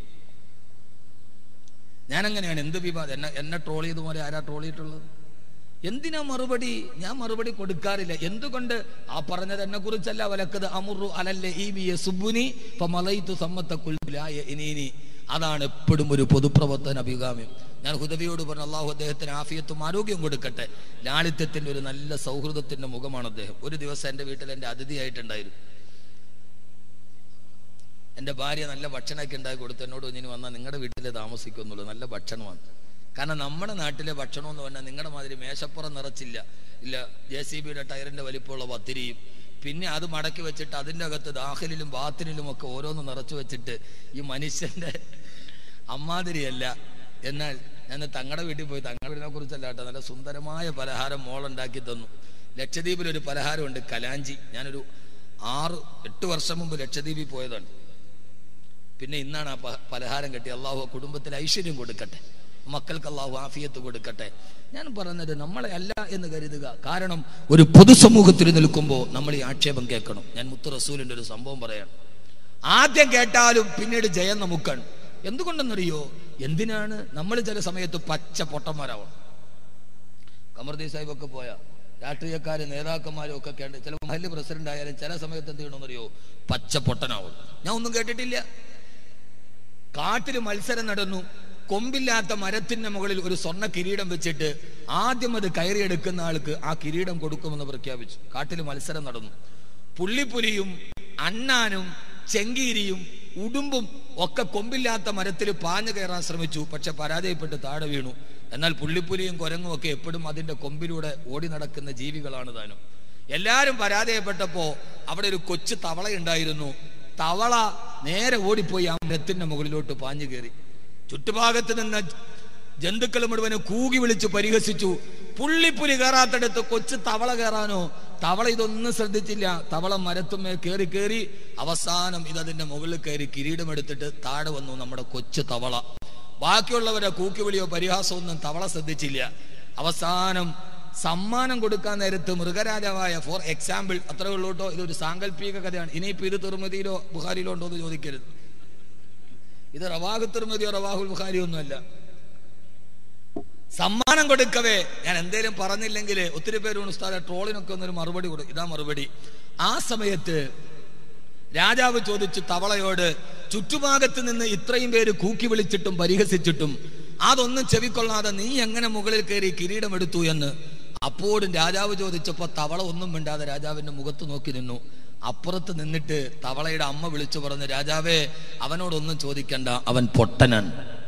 ഞാൻ അങ്ങനെയാണ് എന്ത് വിവാദം എന്നെ എന്നെ ട്രോൾ ചെയ്തുപോലെ ആരാ ട്രോൾ ചെയ്തിട്ടുള്ളത് എന്തിനാ മറുപടി ഞാൻ മറുപടി കൊടുക്കാറില്ല എന്തുകൊണ്ട് ആ പറഞ്ഞത് എന്നെ കുറിച്ചല്ല വലക്കത് അമുറു അലല്ലേ ഈ മിയ സുബുനി മലയിത്തു സമ്മത്ത കുൽബിലായ ഇനി അതാണ് എപ്പോഴും ഒരു പൊതുപ്രവർത്തന അഭികാമ്യം ഞാൻ ഹുദവിയോട് പറഞ്ഞു അള്ളാഹു അദ്ദേഹത്തിന് ആഫിയത്തും ആരോഗ്യം കൊടുക്കട്ടെ ലാളിത്യത്തിന്റെ ഒരു നല്ല സൗഹൃദത്തിന്റെ മുഖമാണ് അദ്ദേഹം ഒരു ദിവസം എൻ്റെ വീട്ടിൽ എൻ്റെ അതിഥിയായിട്ടുണ്ടായിരുന്നു എൻ്റെ ഭാര്യ നല്ല ഭക്ഷണമൊക്കെ ഉണ്ടാക്കി കൊടുത്തു എന്നോട് ഇനി വന്നാൽ നിങ്ങളുടെ വീട്ടിലെ താമസിക്കുന്നുള്ളൂ നല്ല ഭക്ഷണമാണ് കാരണം നമ്മുടെ നാട്ടിലെ ഭക്ഷണം എന്ന് പറഞ്ഞാൽ നിങ്ങളുടെ മാതിരി മേശപ്പുറം നിറച്ചില്ല ഇല്ല ജെ സി ബിയുടെ ടയറിന്റെ വലിപ്പമുള്ള പത്തിരിയും പിന്നെ അത് മടക്കി വെച്ചിട്ട് അതിൻ്റെ അകത്ത് ദാഹലിലും ബാത്തിനിലും ഒക്കെ ഓരോന്ന് നിറച്ചു വെച്ചിട്ട് ഈ മനുഷ്യന്റെ അമ്മാതിരിയല്ല എന്നാൽ ഞാൻ തങ്ങളുടെ വീട്ടിൽ പോയി തങ്ങളുടെ വീടിനെ കുറിച്ചല്ല കേട്ടോ നല്ല സുന്ദരമായ പലഹാരം മോളുണ്ടാക്കി തന്നു ലക്ഷദ്വീപിൽ ഒരു പലഹാരമുണ്ട് കലാഞ്ചി ഞാനൊരു ആറ് എട്ട് വർഷം മുമ്പ് ലക്ഷദ്വീപിൽ പോയതാണ് പിന്നെ ഇന്നാണ് ആ പ- പലഹാരം കിട്ടി അള്ളാഹു ആ കുടുംബത്തിൽ ഐശ്വര്യം കൊടുക്കട്ടെ മക്കൾക്ക് അള്ളാഹു ആഫിയത്ത് കൊടുക്കട്ടെ ഞാൻ പറഞ്ഞത് നമ്മളെ അല്ല എന്ന് കരുതുക കാരണം ഒരു പൊതുസമൂഹത്തിൽ നിൽക്കുമ്പോൾ നമ്മൾ ഈ ആക്ഷേപം കേൾക്കണം ഞാൻ മുത്തു റസൂലിന്റെ ഒരു സംഭവം പറയാം ആദ്യം കേട്ടാലും പിന്നീട് ജയം നമുക്കാണ് എന്തുകൊണ്ടെന്നറിയോ എന്തിനാണ് നമ്മൾ ചില സമയത്ത് പച്ച പൊട്ടന്മാരാവണം കമർദീ സാഹിബ് ഒക്കെ പോയ രാഷ്ട്രീയക്കാര് നേതാക്കന്മാരും ഒക്കെ കേട്ട് ചില മഹല് പ്രസിഡന്റ് ആയാലും ചില സമയത്ത് എന്ത് ചെയ്യണമെന്നറിയോ പച്ച പൊട്ടനാവും ഞാൻ ഒന്നും കേട്ടിട്ടില്ല കാട്ടിൽ മത്സരം നടന്നു കൊമ്പില്ലാത്ത മരത്തിന്റെ മുകളിൽ ഒരു സ്വർണ്ണ കിരീടം വെച്ചിട്ട് ആദ്യം അത് കയറിയെടുക്കുന്ന ആൾക്ക് ആ കിരീടം കൊടുക്കുമെന്ന് പ്രഖ്യാപിച്ചു കാട്ടിൽ മത്സരം നടന്നു പുള്ളിപ്പുലിയും അണ്ണാനും ചെങ്കീരിയും ഉടുമ്പും ഒക്കെ കൊമ്പില്ലാത്ത മരത്തിൽ പാഞ്ഞു കയറാൻ ശ്രമിച്ചു പക്ഷെ പരാജയപ്പെട്ട് താഴെ വീണു എന്നാൽ പുള്ളിപ്പുലിയും കുരങ്ങും ഒക്കെ എപ്പോഴും അതിന്റെ കൊമ്പിലൂടെ ഓടി നടക്കുന്ന ജീവികളാണ് താനും എല്ലാരും പരാജയപ്പെട്ടപ്പോ അവിടെ ഒരു കൊച്ചു തവളയുണ്ടായിരുന്നു തവള നേരെ ഓടിപ്പോയി ആ മരത്തിന്റെ മുകളിലോട്ട് പാഞ്ഞു കയറി ചുറ്റുഭാഗത്ത് നിന്ന് ജന്തുക്കൾ മുഴുവനും കൂകി വിളിച്ച് പരിഹസിച്ചു പുള്ളിപ്പുലി കയറാത്തടത്ത് കൊച്ചു തവള കയറാനോ തവള ഇതൊന്നും ശ്രദ്ധിച്ചില്ല തവള മരത്തുമേ കയറി കയറി അവസാനം ഇതതിന്റെ മുകളിൽ കയറി കിരീടം എടുത്തിട്ട് താഴെ വന്നു നമ്മുടെ കൊച്ചു തവള ബാക്കിയുള്ളവരെ കൂക്കിവിളിയോ പരിഹാസമോ ഒന്നും തവള ശ്രദ്ധിച്ചില്ല അവസാനം സമ്മാനം കൊടുക്കാൻ നേരത്ത് മൃഗരാജാവായ ഫോർ എക്സാമ്പിൾ അത്രേ ഉള്ളൂ കേട്ടോ ഇതൊരു സാങ്കല്പിക കഥയാണ് ഇനിയിപ്പോ ഇത് തിരുമതിയിലോ ബുഹാരിയിലോ ഉണ്ടോ എന്ന് ചോദിക്കരുത് ഇത് റവാഹു തിരുമതിയോ റവാഹുൽ ബുഖാരിയോ ഒന്നുമല്ല സമ്മാനം കൊടുക്കവേ ഞാൻ എന്തേലും പറഞ്ഞില്ലെങ്കിൽ ഒത്തിരി പേര് ഉസ്താദെ ട്രോളിനൊക്കെ ഒന്നൊരു മറുപടി കൊടുക്കും ഇതാ മറുപടി ആ സമയത്ത് രാജാവ് ചോദിച്ചു തവളയോട് ചുറ്റുഭാഗത്ത് നിന്ന് ഇത്രയും പേര് കൂക്കി വിളിച്ചിട്ടും പരിഹസിച്ചിട്ടും അതൊന്നും ചെവിക്കൊള്ളാതെ നീ എങ്ങനെ മുകളിൽ കയറി കിരീടം എടുത്തു എന്ന് അപ്പോഴും രാജാവ് ചോദിച്ചപ്പോ തവള ഒന്നും മിണ്ടാതെ രാജാവിന്റെ മുഖത്ത് നോക്കി നിന്നു അപ്പുറത്ത് നിന്നിട്ട് തവളയുടെ അമ്മ വിളിച്ചു പറഞ്ഞു രാജാവേ അവനോടൊന്നും ചോദിക്കണ്ട അവൻ പൊട്ടനാണ്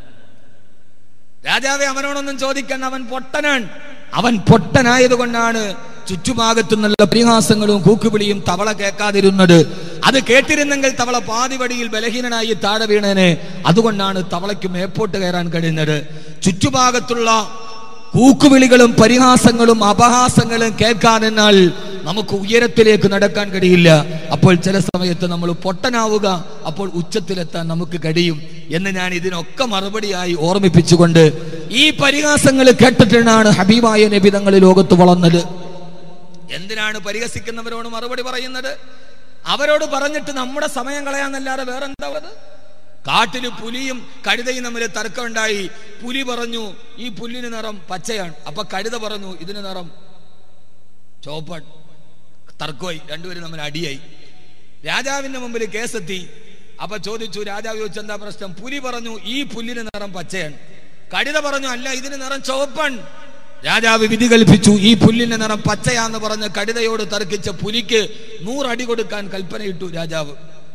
രാജാവെ അവനോടൊന്നും ചോദിക്കണ്ട അവൻ പൊട്ടനാണ് അവൻ പൊട്ടനായത് കൊണ്ടാണ് ചുറ്റുഭാഗത്തു നിന്നുള്ള പരിഹാസങ്ങളും കൂക്കുവിളിയും തവള കേൾക്കാതിരുന്നത് അത് കേട്ടിരുന്നെങ്കിൽ തവള പാതിവടിയിൽ ബലഹീനനായി താഴെ വീണേനെ അതുകൊണ്ടാണ് തവളയ്ക്ക് മേപ്പോട്ട് കയറാൻ കഴിയുന്നത് ചുറ്റുഭാഗത്തുള്ള കൂക്കുവിളികളും പരിഹാസങ്ങളും അപഹാസങ്ങളും കേൾക്കാനെന്നാൽ നമുക്ക് ഉയരത്തിലേക്ക് നടക്കാൻ കഴിയില്ല അപ്പോൾ ചില സമയത്ത് നമ്മൾ പൊട്ടനാവുക അപ്പോൾ ഉച്ചത്തിലെത്താൻ നമുക്ക് കഴിയും എന്ന് ഞാൻ ഇതിനൊക്കെ മറുപടിയായി ഓർമ്മിപ്പിച്ചുകൊണ്ട് ഈ പരിഹാസങ്ങൾ കേട്ടിട്ടാണ് ഹബീബായ നബി തങ്ങൾ ലോകത്ത് വളർന്നത് എന്തിനാണ് പരിഹസിക്കുന്നവരോട് മറുപടി പറയുന്നത് അവരോട് പറഞ്ഞിട്ട് നമ്മുടെ സമയം കളയാന്നല്ലാതെ വേറെന്താ ഉള്ളത് കാട്ടില് പുലിയും കഴുതയും തമ്മിൽ തർക്കമുണ്ടായി പുലി പറഞ്ഞു ഈ പുല്ലിന് നിറം പച്ചയാണ് അപ്പൊ കഴുത പറഞ്ഞു ഇതിന് നിറം ചോപ്പാണ് തർക്കമായി രണ്ടുപേരും തമ്മിൽ അടിയായി രാജാവിന്റെ മുമ്പിൽ കേസെത്തി അപ്പൊ ചോദിച്ചു രാജാവ് ചോദിച്ചു എന്താ പ്രശ്നം പുലി പറഞ്ഞു ഈ പുല്ലിന് നിറം പച്ചയാണ് കഴുത പറഞ്ഞു അല്ല ഇതിന് നിറം ചുവപ്പാണ് രാജാവ് വിധി കൽപ്പിച്ചു ഈ പുല്ലിന്റെ നിറം പച്ചയാന്ന് പറഞ്ഞ് കഴുതയോട് തർക്കിച്ച പുലിക്ക് നൂറടി കൊടുക്കാൻ കൽപ്പനയിട്ടു രാജാവ്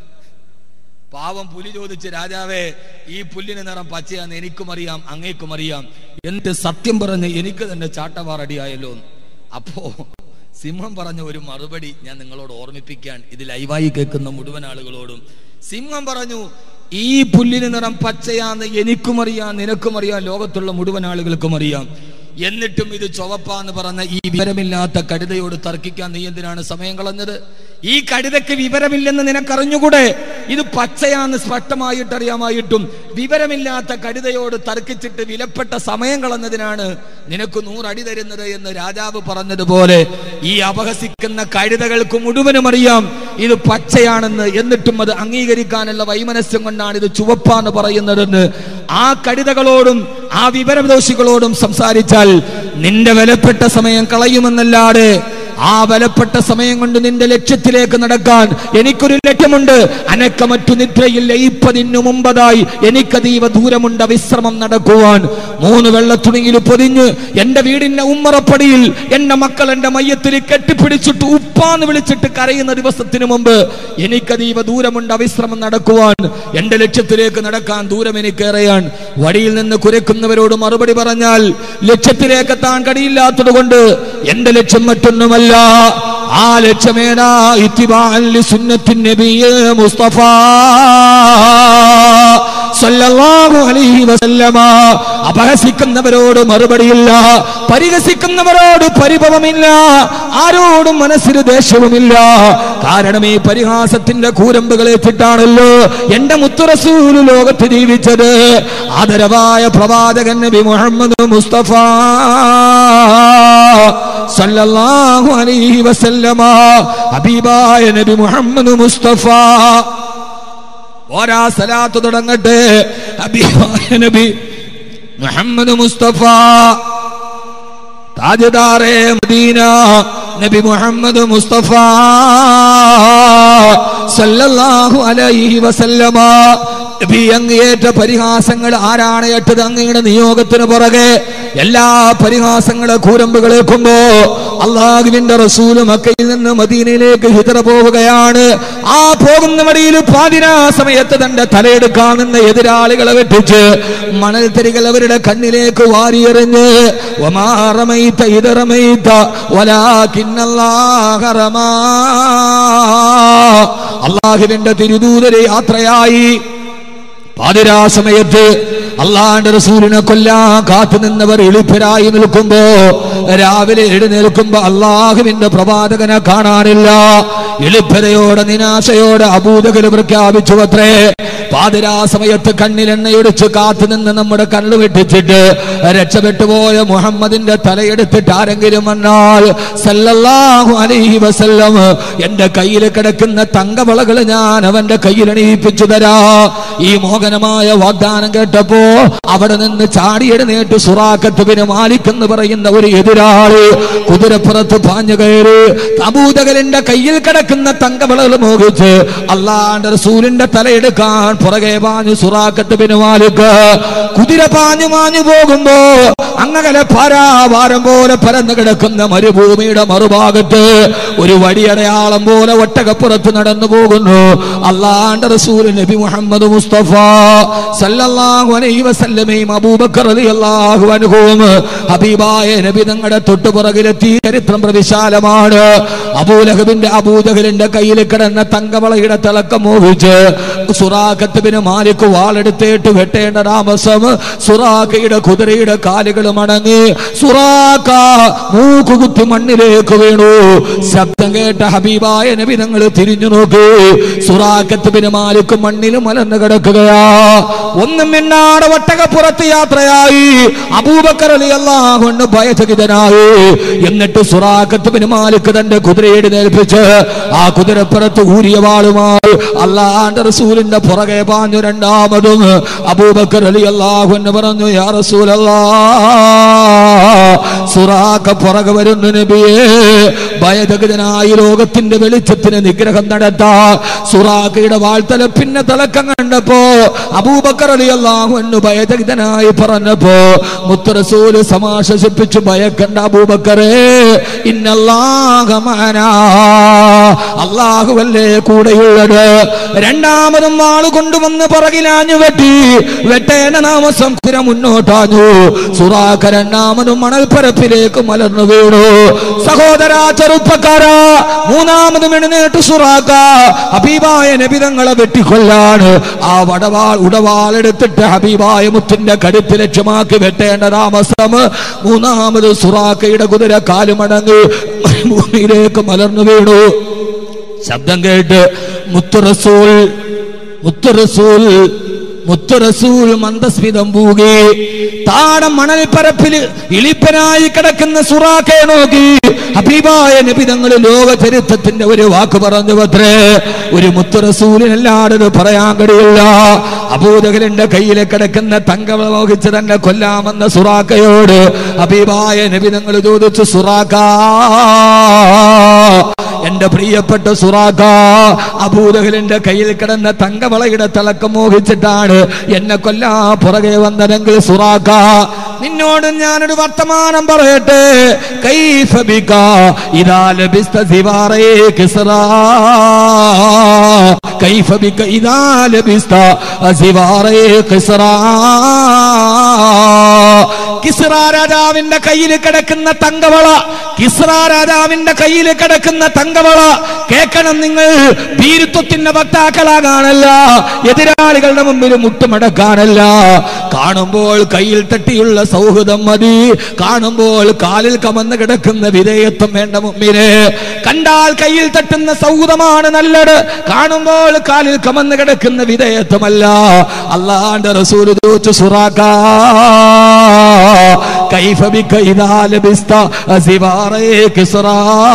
പാവം പുലി ചോദിച്ച് രാജാവേ ഈ പുല്ലിന് നിറം പച്ചയാന്ന് എനിക്കും അറിയാം അങ്ങേക്കും അറിയാം എന്നിട്ട് സത്യം പറഞ്ഞ് എനിക്ക് തന്നെ ചാട്ടവാറടിയായല്ലോ എന്ന്. അപ്പോ സിംഹം പറഞ്ഞ ഒരു മറുപടി ഞാൻ നിങ്ങളോട് ഓർമ്മിപ്പിക്കാൻ ഇത് ലൈവായി കേൾക്കുന്ന മുഴുവൻ ആളുകളോടും സിംഹം പറഞ്ഞു ഈ പുല്ലിന് നിറം പച്ചയാന്ന് എനിക്കും അറിയാം നിനക്കും അറിയാം ലോകത്തുള്ള മുഴുവൻ ആളുകൾക്കും അറിയാം എന്നിട്ടും ഇത് ചുവപ്പാന്ന് പറഞ്ഞ ഈ വിവരമില്ലാത്ത കഴുതയോട് തർക്കിക്കാൻ നീ എന്തിനാണ് സമയം കളഞ്ഞത് ഈ കഴുതയ്ക്ക് വിവരമില്ലെന്ന് നിനക്കറിഞ്ഞുകൂടെ ഇത് പച്ചയാന്ന് സ്പഷ്ടമായിട്ട് അറിയാമായിട്ടും വിവരമില്ലാത്ത കഴുതയോട് തർക്കിച്ചിട്ട് വിലപ്പെട്ട സമയം കളഞ്ഞതിനാണ് നിനക്ക് നൂറടി തരുന്നത് എന്ന് രാജാവ് പറഞ്ഞതുപോലെ ഈ അപഹസിക്കുന്ന കഴുതകൾക്ക് മുഴുവനും അറിയാം ഇത് പച്ചയാണെന്ന് എന്നിട്ടും അത് അംഗീകരിക്കാനുള്ള വൈമനസ്യം കൊണ്ടാണ് ഇത് ചുവപ്പാന്ന് പറയുന്നതെന്ന് ആ കഴുതകളോടും ആ വിവരദോഷികളോടും സംസാരിച്ചാൽ നിന്റെ വിലപ്പെട്ട സമയം കളയുമെന്നല്ലാതെ ആ ബലപ്പെട്ട സമയം കൊണ്ട് നിന്റെ ലക്ഷ്യത്തിലേക്ക് നടക്കാൻ എനിക്കൊരു ലക്ഷ്യമുണ്ട് അനക്കമറ്റു നിദ്രയിൽ ലയിപ്പതിനു മുമ്പതായി എനിക്കതീവ ദൂരമുണ്ട് വിശ്രമം നടക്കുവാൻ മൂന്ന് വെള്ളത്തുണിയിൽ പൊതിഞ്ഞ് എന്റെ വീടിന്റെ ഉമ്മറപ്പടിയിൽ എന്റെ മക്കൾ എന്റെ മയ്യത്തിൽ കെട്ടിപ്പിടിച്ചിട്ട് ഉപ്പാന്ന് വിളിച്ചിട്ട് കരയുന്ന ദിവസത്തിന് മുമ്പ് എനിക്കതീവ ദൂരമുണ്ട് അവിശ്രമം നടക്കുവാൻ എന്റെ ലക്ഷ്യത്തിലേക്ക് നടക്കാൻ ദൂരം എനിക്കേറെയാണ് വഴിയിൽ നിന്ന് കുരക്കുന്നവരോട് മറുപടി പറഞ്ഞാൽ ലക്ഷ്യത്തിലേക്ക് എത്താൻ കഴിയില്ലാത്തത് കൊണ്ട് എന്റെ ലക്ഷ്യം മറ്റൊന്നുമല്ല ആ ലക്ഷ്യമേനാ ഇത്തിബാൻ ലിസുന്നത്തിൻ നബിയേ മുസ്തഫ സല്ലല്ലാഹു അലൈഹി വസല്ലമ അപഹസിക്കുന്നവരോട് മറുപടിയില്ല പരിഹസിക്കുന്നവരോട് പരിഭവമില്ല ആരോടും മനസ്സിൽ ദേഷ്യവുമില്ല കാരണം ഈ പരിഹാസത്തിന്റെ കൂരമ്പുകളെ ചിട്ടാണല്ലോ എന്റെ മുത്തുറസൂല് ലോകത്ത് ജീവിച്ചത് ആദരവായ പ്രവാചകൻ നബി മുഹമ്മദ് മുസ്തഫ സല്ലല്ലാഹു അലൈഹി വസല്ലമ ഹബീബായ നബി മുഹമ്മദ് മുസ്തഫ ഓരാ സലാത്ത് തുടങ്ങട്ടെ ഹബീബായ നബി മുഹമ്മദ് മുസ്തഫ താജദാറെ മദീന നബി മുഹമ്മദ് മുസ്തഫ സല്ലല്ലാഹു അലൈഹി വസല്ലമ നബി അങ്ങേറ്റ പരിഹാസങ്ങൾ ആരാണ് ഏറ്റത് അങ്ങയുടെ നിയോഗത്തിന് പുറകെ എല്ലാ പരിഹാസങ്ങളെ കൂരമ്പുകളേക്കുമ്പോ അള്ളാഹുവിന്റെ റസൂല് മക്കയിൽ നിന്ന് മദീനയിലേക്ക് ഹിതറ പോവുകയാണ് ആ പോകുന്ന വഴിയിൽ പാതിരാ സമയത്ത് തന്റെ തലയെടുക്കാൻ നിന്ന എതിരാളികളെ വെട്ടിച്ച് മണൽ തരികൾ അവരുടെ കണ്ണിലേക്ക് വാരിയെറിഞ്ഞ് ഒമാറമൈത്ത ഇതറമൈത്ത ഒലാക്കിന്നല്ലാഹറമാ അള്ളാഹുവിന്റെ തിരുദൂതരെ യാത്രയായി പാതിരാ സമയത്ത് അള്ളാന്റെ റസൂലിനെ കൊല്ലാൻ കാത്തു നിന്നവർ എളിപ്പരായി നിൽക്കുമ്പോ രാവിലെ എഴുന്നേൽക്കുമ്പോ അള്ളാഹുവിന്റെ പ്രവാചകനെ കാണാനില്ല എളിപ്പരയോടെ നിനാശയോടെ അബൂതകര് പ്രഖ്യാപിച്ചു അത്രേ പാതിരാ സമയത്ത് കണ്ണിലെണ്ണയൊടിച്ച് കാത്തു നിന്ന് നമ്മുടെ കണ്ണു വെട്ടിച്ചിട്ട് രക്ഷപ്പെട്ടു പോയ മുഹമ്മദിന്റെ തലയെടുത്തിട്ട് ആരെങ്കിലും വന്നാൽ സല്ലല്ലാഹു അലൈഹി വസല്ലം എന്റെ കയ്യിൽ കിടക്കുന്ന തങ്കവളകൾ ഞാൻ അവന്റെ കയ്യിൽ അണിയിപ്പിച്ചു തരാ ഈ മോഹനമായ വാഗ്ദാനം കേട്ടപ്പോ അവിടെ നിന്ന് ചാടിയെടുന്നേറ്റ് സുറാക്കത്ത് പിന്നെ മാലിക് എന്ന് പറയുന്ന ഒരു എതിരാള് കുതിരപ്പുറത്ത് പാഞ്ഞു കയറി അബൂതകലിന്റെ കയ്യിൽ കിടക്കുന്ന തങ്കവളകൾ മോഹിച്ച് അള്ളാന്റെ റസൂലിന്റെ തലയെടുക്കാൻ പുറകെ പാഞ്ഞു സുറാക്കത്ത് പിന്നെ മാലിക് കുതിര പാഞ്ഞു മാഞ്ഞു പോകുമ്പോ അങ്ങനെ പരാവാരം പോലെ പരന്നു കിടക്കുന്ന മരുഭൂമിയുടെ മറുഭാഗത്ത് ഒരു വടിയടയാളം പോലെ ഒട്ടകപ്പുറത്ത് നടന്നു പോകുന്നു അള്ളാന്റെ റസൂൽ നബി മുഹമ്മദ് മുസ്തഫ സല്ലല്ലാഹു അലൈഹി വസല്ലമയും അബൂബക്കർ റളിയല്ലാഹു അൻഹുവും ഹബീബായ നബി തങ്ങളുടെ തൊട്ടുപുറകിലെത്തി ചരിത്രം പ്രവിശാലമാണ് അബൂലഹബിന്റെ അബൂജഹലിന്റെ കയ്യിൽ കിടന്ന തങ്കവളയുടെ തിളക്കം മോഹിച്ച് സുറാഖത്ത് ബിൻ മാലിക് വാളെടുത്തേട്ട് വെട്ടേണ്ട താമസം സുറാഖയുടെ കുതിരയുടെ കാലുകൾ മടങ്ങി സുറാഖ മൂക്കുകുത്തി മണ്ണിലേക്ക് വീണു ശബ്ദം കേട്ട ഹബീബായ നബി തങ്ങൾ തിരിഞ്ഞു നോക്കി സുറാഖത്ത് ബിൻ മാലിക് മണ്ണിൽ മലർന്നു കിടക്കുകയാ ഒന്നും മിണ്ടാടെ ഒട്ടകപ്പുറത്ത് യാത്രയായി അബൂബക്കർ അലി അള്ളാഹുണ്ട് ഭയചകിതനായി എന്നിട്ട് സുറാഖത്ത് ബിൻ മാലിക് തന്റെ കുതിരയെ നേൽപ്പിച്ച് ആ കുതിരപ്പുറത്ത് ഊരിയ വാളുമായി അള്ളാന്റെ റസൂലിന്റെ പുറകെ പാഞ്ഞു രണ്ടാമതും അബൂബക്കർ അലി അള്ളാഹു എന്ന് പറഞ്ഞു യാ റസൂലല്ലാ സുറാഖ പുറകെ വരുന്നു നബിയേ ഭയചകിതനായി ലോകത്തിന്റെ വെളിച്ചത്തിന് നിഗ്രഹം നടത്താ സുറാഖയുടെ വാൾത്തല പിന്നെ തിളക്കം കണ്ടപ്പോ അബൂബക്കർ അലി അള്ളാഹു എന്ന് ഭയചകിതനായി പറഞ്ഞപ്പോ മുത്തറസൂല് സമാശ്വസിപ്പിച്ചു ഭയക്കണ്ട അബൂബക്കറേ ഇന്നല്ലാഹമാനാ അള്ളാഹുവല്ലേ കൂടെയുള്ളത് രണ്ടാമതും വാള് കൊണ്ടുവന്ന് പുറകിലാഞ്ഞു വെട്ടി വെട്ടേന നാമസം കുര മുന്നോട്ടാഞ്ഞു സുറാഖ രണ്ടാമതും മണൽപ്പരപ്പിലേക്ക് മലർന്നു വീണു സഹോദര ചെറുപ്പക്കാരാ മൂന്നാമതും എഴുന്നേറ്റ് സുറാഖ ഹബീബായ നബിതങ്ങളെ വെട്ടിക്കൊല്ലാണ് ആ വടവാൾ ഉടവാൾ എടുത്തിട്ട് ഹബീബായ മുത്തിന്റെ കരുത്ത് ലക്ഷ്യമാക്കി വെട്ടേണ്ട താമസം മൂന്നാമത് സുറാഖയുടെ കുതിര കാലുമടങ്ങി ഭൂമിയിലേക്ക് മലർന്നു വീണു ശബ്ദം കേട്ട് മുത്തുറസൂൽ മുത്തുറസൂൽ മുത്തുറസൂൽ മന്ദസ്മിതം പൂകി താഴെ മണൽ പരപ്പിൽ ഇളിപ്പനായി കിടക്കുന്ന സുറാഖെ നോക്കി ഹബീബായ നബിതങ്ങൾ ലോക ചരിത്രത്തിന്റെ ഒരു വാക്ക് പറഞ്ഞു പത്രേ ഒരു മുത്തുറസൂലിനല്ലാതെ പറയാൻ കഴിയില്ല അബൂദകലിന്റെ കയ്യിൽ കിടക്കുന്ന തങ്കം മോഹിച്ച് തന്നെ കൊല്ലാമെന്ന സുറാക്കയോട് ഹബീബായ നബിതങ്ങൾ ചോദിച്ചു സുറാക്ക എന്റെ പ്രിയപ്പെട്ട സുറാഖ അബൂദഹലിന്റെ കയ്യിൽ കിടന്ന തങ്കവളയുടെ തിളക്കം മോഹിച്ചിട്ടാണ് എന്നെ കൊല്ലാ പുറകെ വന്നതെങ്കിൽ സുറാഖ നിന്നോട് ഞാനൊരു വർത്തമാനം പറയട്ടെ കൈഫ ബിക ഇദാ ലബിസ്ത സിവാറേ കിസ്റാ കൈഫ ബിക ഇദാ ലബിസ്ത സിവാറേ കിസ്റാ കിസ്റ രാജാവിന്റെ കയ്യിൽ കിടക്കുന്ന തങ്കവള കിസ്റ രാജാവിന്റെ കയ്യിൽ കിടക്കുന്ന തങ്കവള കേൾക്കണം നിങ്ങൾ ഭീരുത്വത്തിന്റെ വക്താക്കളാകാനല്ല എതിരാളികളുടെ മുമ്പിൽ മുട്ടുമടക്കാനല്ല കാണുമ്പോൾ കയ്യിൽ തട്ടിയുള്ള സൗഹൃദം മതി കാണുമ്പോൾ കാലിൽ കമന്ന് കിടക്കുന്ന വിധേയത്വം വേണ്ട മുമ്പിന് കണ്ടാൽ കയ്യിൽ തട്ടുന്ന സൗഹൃദമാണ് നല്ലത് കാണുമ്പോൾ കാലിൽ കമന്ന് കിടക്കുന്ന വിധേയത്വമല്ല അള്ളാന്റെ റസൂൽ ദൂച്ചു സുറാക്കാ كيف بك إذا لبست زواري كسرى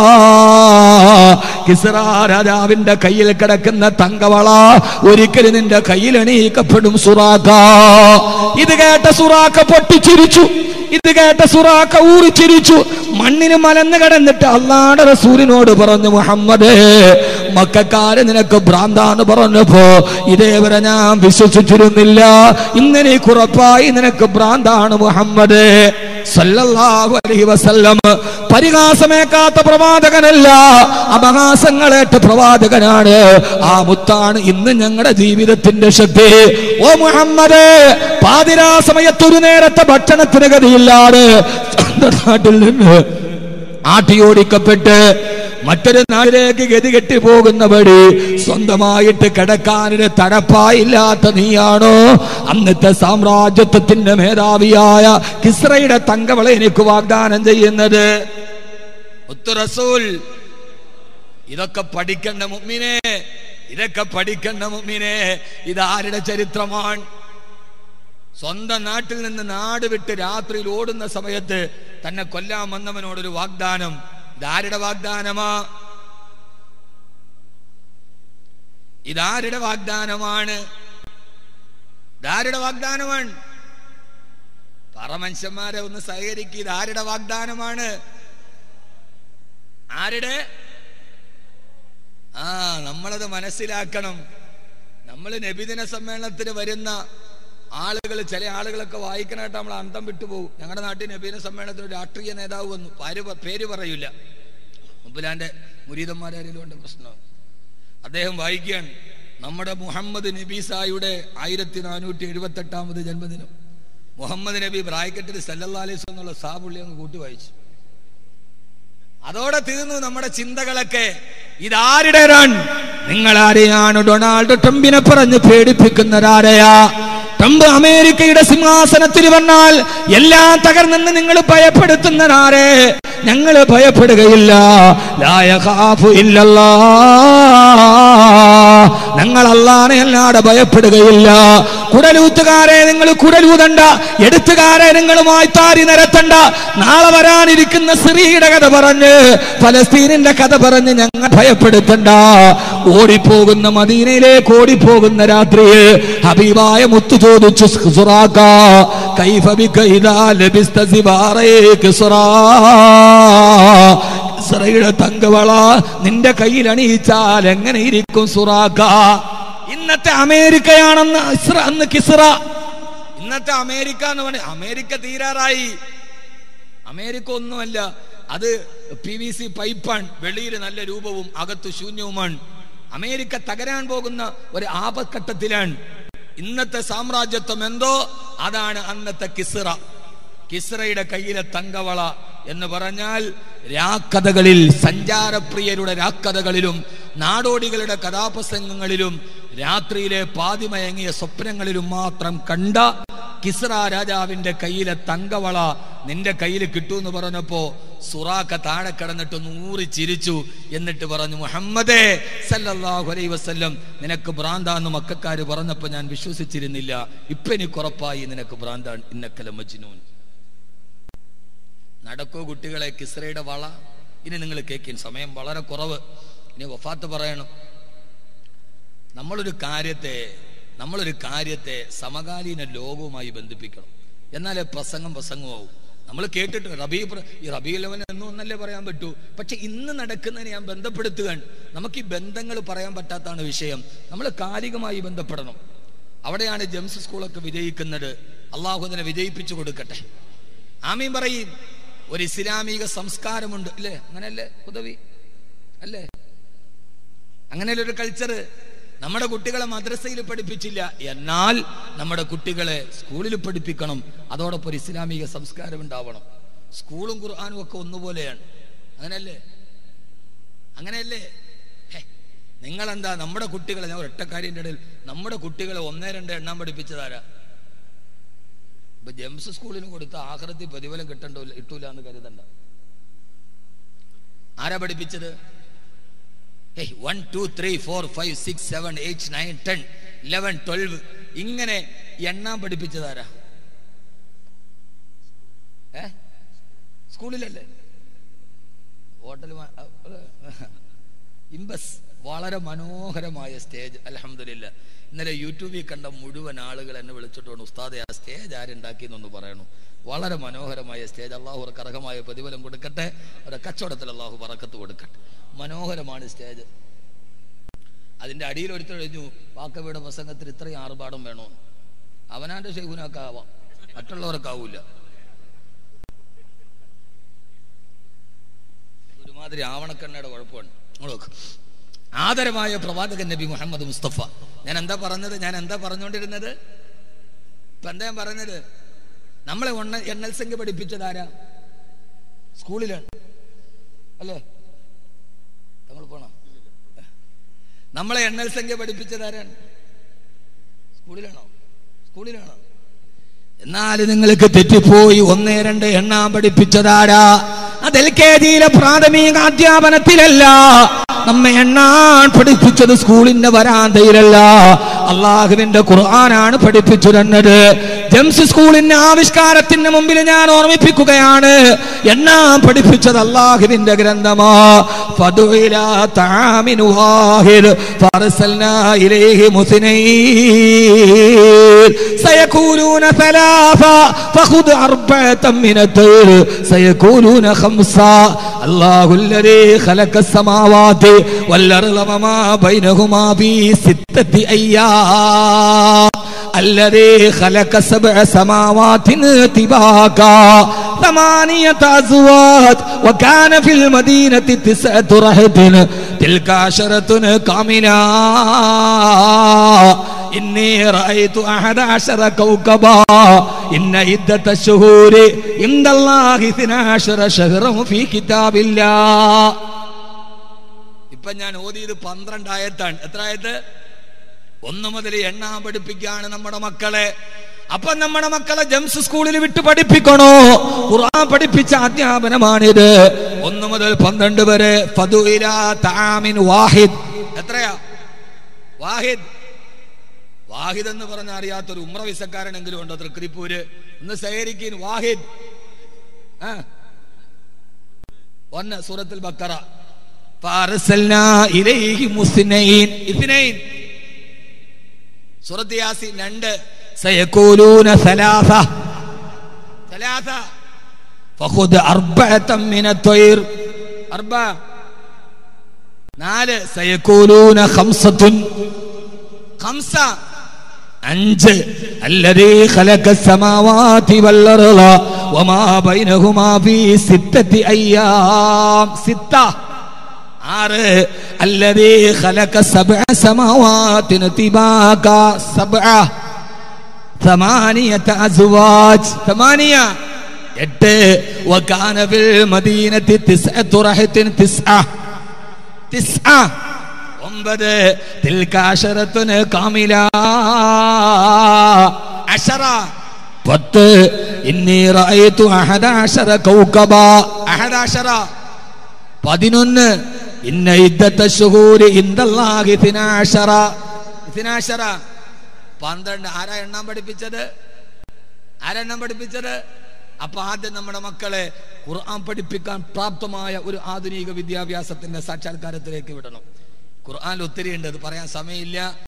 കിസ്റ രാജാവിന്റെ കയ്യിൽ കിടക്കുന്ന തങ്കവള ഒരിക്കലും നിന്റെ കയ്യിൽ എണീക്കപ്പെടും സുറാക്ക ഇത് കേട്ട സുറാക്ക പൊട്ടിച്ചിരിച്ചു ഇത് കേട്ട സുറാക്ക ഊറിച്ചിരിച്ചു മണ്ണിന് മലന്ന് കിടന്നിട്ട് അള്ളാടെ റസൂലിനോട് പറഞ്ഞു മുഹമ്മദ് മക്കാര് നിനക്ക് ഭ്രാന്താന്ന് പറഞ്ഞപ്പോ ഇതേവരെ ഞാൻ വിശ്വസിച്ചിരുന്നില്ല ഇങ്ങനെ കുറപ്പായി നിനക്ക് ഭ്രാന്താണ് മുഹമ്മദ് സല്ലല്ലാഹു അലൈഹി വസല്ലം പരിഹാസമേക്കാത്ത പ്രവാചകനല്ല അപഹാസങ്ങളേറ്റ പ്രവാചകനാണ് ആ മുത്താണ് ഇന്ന് ഞങ്ങളുടെ ജീവിതത്തിന്റെ ശക്തി ഓ മുഹമ്മദ് പാതിരാ സമയത്ത് ഒരു നേരത്തെ ഭക്ഷണത്തിന് ഗതിയില്ലാതെ സ്വന്തം നാട്ടിൽ നിന്ന് ആട്ടിയോടിക്കപ്പെട്ട് മറ്റൊരു നാട്ടിലേക്ക് ഗതികെട്ടി പോകുന്ന വഴി സ്വന്തമായിട്ട് കിടക്കാനൊരു തടപ്പായില്ലാത്ത നീയാണോ അന്നത്തെ സാമ്രാജ്യത്വത്തിന്റെ മേധാവിയായ കിസ്രയുടെ തങ്കവള എനിക്ക് വാഗ്ദാനം ചെയ്യുന്നത് മുത്തു റസൂൽ ഇതൊക്കെ പഠിക്കേണ്ട മുമ്മിനെ ഇതൊക്കെ പഠിക്കേണ്ട മുമ്മിനെ ഇതാരുടെ ചരിത്രമാണ് സ്വന്തം നാട്ടിൽ നിന്ന് നാട് വിട്ട് രാത്രിയിൽ ഓടുന്ന സമയത്ത് തന്നെ കൊല്ലാൻ വന്നവനോടൊരു വാഗ്ദാനം ഇതാരുടെ വാഗ്ദാനമാ ഇതാരുടെ വാഗ്ദാനമാണ് ഇതാരുടെ വാഗ്ദാനമാണ് പറമനുഷ്യന്മാരെ ഒന്ന് സഹകരിക്കുക ഇതാരുടെ വാഗ്ദാനമാണ് ആരുടെ ആ നമ്മളത് മനസ്സിലാക്കണം നമ്മൾ നബിദിന സമ്മേളനത്തിന് വരുന്ന ആളുകൾ ചില ആളുകളൊക്കെ വായിക്കണായിട്ട് നമ്മൾ അന്തം വിട്ടുപോകും ഞങ്ങളുടെ നാട്ടിൽ നബീന സമ്മേളനത്തിന് ഒരു രാഷ്ട്രീയ നേതാവ് വന്നു പേര് പ- പേര് പറയൂല മുബുലാന്റെ മുരീതന്മാരാരെങ്കിലും ഉണ്ട് പ്രശ്നം അദ്ദേഹം വായിക്കുകയാണ് നമ്മുടെ മുഹമ്മദ് നബീസായുടെ ആയിരത്തി നാനൂറ്റി എഴുപത്തി എട്ടാമത് ജന്മദിനം മുഹമ്മദ് നബി ബ്രാക്കറ്റിൽ സല്ലല്ലാ അലൈഹി വസല്ലം എന്നുള്ള സാബുള്ളി അങ്ങ് കൂട്ടി വായിച്ചു അതോടെ തീർന്നു നമ്മുടെ ചിന്തകളൊക്കെ ഇതാരുടെ റൺ നിങ്ങൾ ആരെയാണ് ഡൊണാൾഡ് ട്രംപിനെ പറഞ്ഞ് പേടിപ്പിക്കുന്നതാരെയാ ട്രംപ് അമേരിക്കയുടെ സിംഹാസനത്തിൽ വന്നാൽ എല്ലാം തകർന്നെന്ന് നിങ്ങൾ ഭയപ്പെടുത്തുന്നതാരെ ഞങ്ങൾ ഭയപ്പെടുകയില്ല ലാ യഖാഫു ഇല്ലല്ലാ ഞങ്ങൾ അല്ലാനെ അല്ലാതെ ഭയപ്പെടുകയില്ല കുടലൂത്തുകാരെ നിങ്ങൾ കുടലൂതണ്ട എടുത്തുകാരെ നിങ്ങൾ മായ്ത്താരി നിരത്തണ്ട നാളെ വരാനിരിക്കുന്ന സിറിയുടെ കഥ പറഞ്ഞ് ഫലസ്തീനിന്റെ കഥ പറഞ്ഞ് ഞങ്ങൾ ഭയപ്പെടുത്തണ്ട ഓടിപ്പോകുന്ന മദീനയിലേക്ക് ഓടിപ്പോകുന്ന രാത്രിയിൽ ഹബീബായ മുത്തു ചോദിച്ചു സുറാക്ക കൈഫ ബിക ഇദാ ലബിസ്ത സിവാറേ കിസ്റാ കിസ്റയുടെ തങ്കവള നിന്റെ കയ്യിൽ അണിയിച്ചാൽ എങ്ങനെ ഇരിക്കും സുറാക്ക ഇന്നത്തെ അമേരിക്കയാണെന്ന് ഇസ്ര അന്ന് കിസ്റ ഇന്നത്തെ അമേരിക്ക എന്ന് പറഞ്ഞ അമേരിക്ക തീരാറായി അമേരിക്ക ഒന്നുമല്ല അത് പി വി സി പൈപ്പാണ് വെളിയിൽ നല്ല രൂപവും അകത്ത് ശൂന്യവുമാണ് അമേരിക്ക തകരാൻ പോകുന്ന ഒരു ആപത്ഘട്ടത്തിലാണ് ഇന്നത്തെ സാമ്രാജ്യത്വം എന്തോ അതാണ് അന്നത്തെ കിസ്റ കിസ്റയുടെ കയ്യിലെ തങ്കവള എന്ന് പറഞ്ഞാൽ രാക്കഥകളിൽ സഞ്ചാരപ്രിയരുടെ രാക്കഥകളിലും നാടോടികളുടെ കഥാപ്രസംഗങ്ങളിലും രാത്രിയിലെ പാതിമയങ്ങിയ സ്വപ്നങ്ങളിലും മാത്രം കണ്ട കിസ്റ രാജാവിന്റെ കയ്യിലെ തങ്കവള നിന്റെ കയ്യിൽ കിട്ടുമെന്ന് പറഞ്ഞപ്പോ സുറാക്ക താഴെ കിടന്നിട്ട് നൂറി ചിരിച്ചു എന്നിട്ട് പറഞ്ഞു മുഹമ്മദേ സല്ലല്ലാഹു അലൈഹി വസല്ലം നിനക്ക് ഭ്രാന്താന്ന് മക്കാര് പറഞ്ഞപ്പോ ഞാൻ വിശ്വസിച്ചിരുന്നില്ല ഇപ്പൊ എനിക്ക് ഉറപ്പായി നിനക്ക് ഭ്രാന്താണ് ഇന്നക്കല മജ്നൂൻ നടക്കൂ കുട്ടികളെ കിസ്രയുടെ വള ഇനി നിങ്ങൾ കേൾക്കും സമയം വളരെ കുറവ് ഇനി വഫാത്ത് പറയണം നമ്മളൊരു കാര്യത്തെ നമ്മളൊരു കാര്യത്തെ സമകാലീന ലോകവുമായി ബന്ധിപ്പിക്കണം എന്നാലേ പ്രസംഗം പ്രസംഗമാവും നമ്മൾ കേട്ടിട്ട് റബി പ്ര- ഈ റബി ലെവൻ എന്നും ഒന്നല്ലേ പറയാൻ പറ്റൂ പക്ഷെ ഇന്ന് നടക്കുന്നതിനെ ഞാൻ ബന്ധപ്പെടുത്തുകയാണ് നമുക്ക് ഈ ബന്ധങ്ങൾ പറയാൻ പറ്റാത്താണ് വിഷയം നമ്മൾ കാലികമായി ബന്ധപ്പെടണം അവിടെയാണ് ജെംസ് സ്കൂളൊക്കെ വിജയിക്കുന്നത് അള്ളാഹു അതിനെ വിജയിപ്പിച്ചു കൊടുക്കട്ടെ ആമീൻ പറയും ഒരു ഇസ്ലാമിക സംസ്കാരമുണ്ട് അല്ലേ അങ്ങനെയല്ലേ ഉദവി അല്ലേ അങ്ങനെയല്ല ഒരു കൾച്ചർ നമ്മുടെ കുട്ടികളെ മദ്രസയിൽ പഠിപ്പിച്ചില്ല എന്നാൽ നമ്മുടെ കുട്ടികളെ സ്കൂളിൽ പഠിപ്പിക്കണം അതോടൊപ്പം ഒരു ഇസ്ലാമിക സംസ്കാരം ഉണ്ടാവണം സ്കൂളും ഖുർആാനും ഒക്കെ ഒന്നുപോലെയാണ് അങ്ങനെയല്ലേ അങ്ങനെയല്ലേ ഹേ, നിങ്ങളെന്താ നമ്മുടെ കുട്ടികളെ ഞാൻ ഒരൊറ്റ കാര്യൻ്റെ ഇടയിൽ നമ്മുടെ കുട്ടികളെ ഒന്നേ രണ്ട് എണ്ണം പഠിപ്പിച്ചതാരാ ഇപ്പൊ ജെംസ് സ്കൂളിന് കൊടുത്ത ആഹ്റത്തിൽ പ്രതിഫലം കിട്ടണ്ടോ കിട്ടൂല എന്ന് കരുതണ്ട ആരാ പഠിപ്പിച്ചത് one two three four five six seven eight nine ten eleven twelve ഇങ്ങനെ എണ്ണാൻ പഠിപ്പിച്ചതാരാ ഏ സ്കൂളിലല്ലേ ഹോട്ടൽ ഇമ്പസ് വളരെ മനോഹരമായ സ്റ്റേജ് അലഹമില്ല ഇന്നലെ യൂട്യൂബിൽ കണ്ട മുഴുവൻ ആളുകൾ എന്നെ വിളിച്ചിട്ട് പറഞ്ഞു ഉസ്താദെ ആ സ്റ്റേജ് ആരുണ്ടാക്കിയെന്നൊന്ന് പറയണു വളരെ മനോഹരമായ സ്റ്റേജ് അള്ളാഹു അവർക്ക് അർഹമായ പ്രതിഫലം കൊടുക്കട്ടെ അവരുടെ കച്ചവടത്തിൽ അള്ളാഹു പറക്കത്ത് കൊടുക്കട്ടെ മനോഹരമാണ് സ്റ്റേജ് അതിന്റെ അടിയിൽ ഒരുത്തർ കഴിഞ്ഞു വാക്കവിയുടെ പ്രസംഗത്തിൽ ഇത്രയും ആർഭാടം വേണോ അവനാന്റെ ഷെയ്ഖുനൊക്കെ ആവാം മറ്റുള്ളവർക്കാവൂല ഒരുമാതിരി ആവണക്കണ്ണയുടെ കുഴപ്പമാണ് ഇങ്ങോട്ട് നോക്ക് ആദരമായ പ്രവാചകൻ നബി മുഹമ്മദ് മുസ്തഫ ഞാൻ എന്താ പറഞ്ഞത് ഞാൻ എന്താ പറഞ്ഞുകൊണ്ടിരുന്നത് ഇപ്പൊ എന്താ ഞാൻ പറഞ്ഞത് നമ്മളെ ഒണ്ണ എണ്ണൽ സംഖ്യ പഠിപ്പിച്ചത് ആരാ സ്കൂളിലാണ് അല്ലേ നമ്മൾ പോണോ നമ്മളെ എണ്ണൽ സംഖ്യ പഠിപ്പിച്ചത് ആരാണ് സ്കൂളിലാണോ സ്കൂളിലാണോ എന്നാൽ നിങ്ങൾക്ക് തെറ്റിപ്പോയി ഒന്നേ രണ്ട് എണ്ണാൻ പഠിപ്പിച്ചതാരാ അത് എൽ കെ ജിയിലെ പ്രാഥമിക അധ്യാപനത്തിലല്ല നമ്മെ എണ്ണാൻ പഠിപ്പിച്ചത് സ്കൂളിന്റെ വരാന്തയിലല്ല അള്ളാഹുവിന്റെ ഖുർആനാണ് പഠിപ്പിച്ചു തന്നത് ജംസ് സ്കൂളിന്റെ ആവിഷ്കാരത്തിന് മുമ്പിൽ ഞാൻ ഓർമ്മിപ്പിക്കുകയാണ് എണ്ണാൻ പഠിപ്പിച്ചത് അള്ളാഹുവിന്റെ ഗ്രന്ഥമാ ഫദുഇല തആമിൻ വാഹിദ് ഫർസൽനാ ഇലൈഹി മുസ്നൈൻ سيكونون ثلاثة فخذ أربعة من الطير سيكونون خمسة الله الذي خلق السماوات والأرض وما بينهما في ستة أيام الذي خلق سبع سماوات طباقا ثمانية أزواج وكان في المدينة تسعة رهط تلك عشرة كاملة إني رأيت أحد عشر كوكبا إن عدة الشهور عند الله اثنا عشر شهرا في كتاب الله ഇപ്പൊ ഞാൻ ഓതിയത് പന്ത്രണ്ടായത്താണ് എത്ര ആയത് ഒന്ന് മുതൽ എണ്ണാൻ പഠിപ്പിക്കുകയാണ് നമ്മുടെ മക്കളെ അപ്പൊ നമ്മുടെ മക്കളെ ജംസ് സ്കൂളിൽ വിട്ട് പഠിപ്പിക്കണോ ഖുർആൻ പഠിപ്പിച്ച അധ്യാപനമാണിത് ഒന്ന് മുതൽ പന്ത്രണ്ട് വരെ ഫതുഇല തആമിൻ വാഹിദ് എത്രയാ വാഹിദ് വാഹിദ് എന്ന് പറഞ്ഞ അറിയാത്തൊരു ഉമ്ര വിസക്കാരനെങ്കിലും ഉണ്ടോ തൃക്കരിപ്പൂര് ഒന്ന് സഹകരിക്കീൻ വാഹിദ് ആ ഒന്ന് സൂറത്തുൽ ബക്കറ ഫാർസൽനാ ഇലൈഹി മുസ്നൈൻ ഇസ്നൈൻ സൂറത്ത് യാസീൻ രണ്ട് സയഖൂലൂന സലാസ സലാസ ഫഖുദ് അർബഅത മിന ത്വയ്ർ അർബ നാല് സയഖൂലൂന ഖംസത്തുൻ ഖംസ അഞ്ച് الذي خلق السماوات والأرض وما بينهما في ستة أيام ستة ആറ് الذي خلق سبع سماوات طباقا سبعة ثمانية أزواج ثمانية എട്ട് وكان في المدينة تسعة رهط تسعة تسعة ഒമ്പത് തിൽക്കാശരത്തിന് കാമില അഷറ പത്ത് ഇന്നി റഅയ്തു അഹദാശറ കൗകബ അഹദാഷറ പതിനൊന്ന് ഇന്ന ഇദ്ദത്ത ശുഹൂരി ഇൻദല്ലാഹി തിനാശറ ഇഥിനാശറ പന്ത്രണ്ട് ആരാ എണ്ണാൻ പഠിപ്പിച്ചത് ആരാ എണ്ണം പഠിപ്പിച്ചത് അപ്പൊ ആദ്യം നമ്മുടെ മക്കളെ ഖുർആൻ പഠിപ്പിക്കാൻ പ്രാപ്തമായ ഒരു ആധുനിക വിദ്യാഭ്യാസത്തിന്റെ സാക്ഷാത്കാരത്തിലേക്ക് വിടണം ഖുർആൻ ഒത്തിരി ഉണ്ട് അത് പറയാൻ സമയമില്ല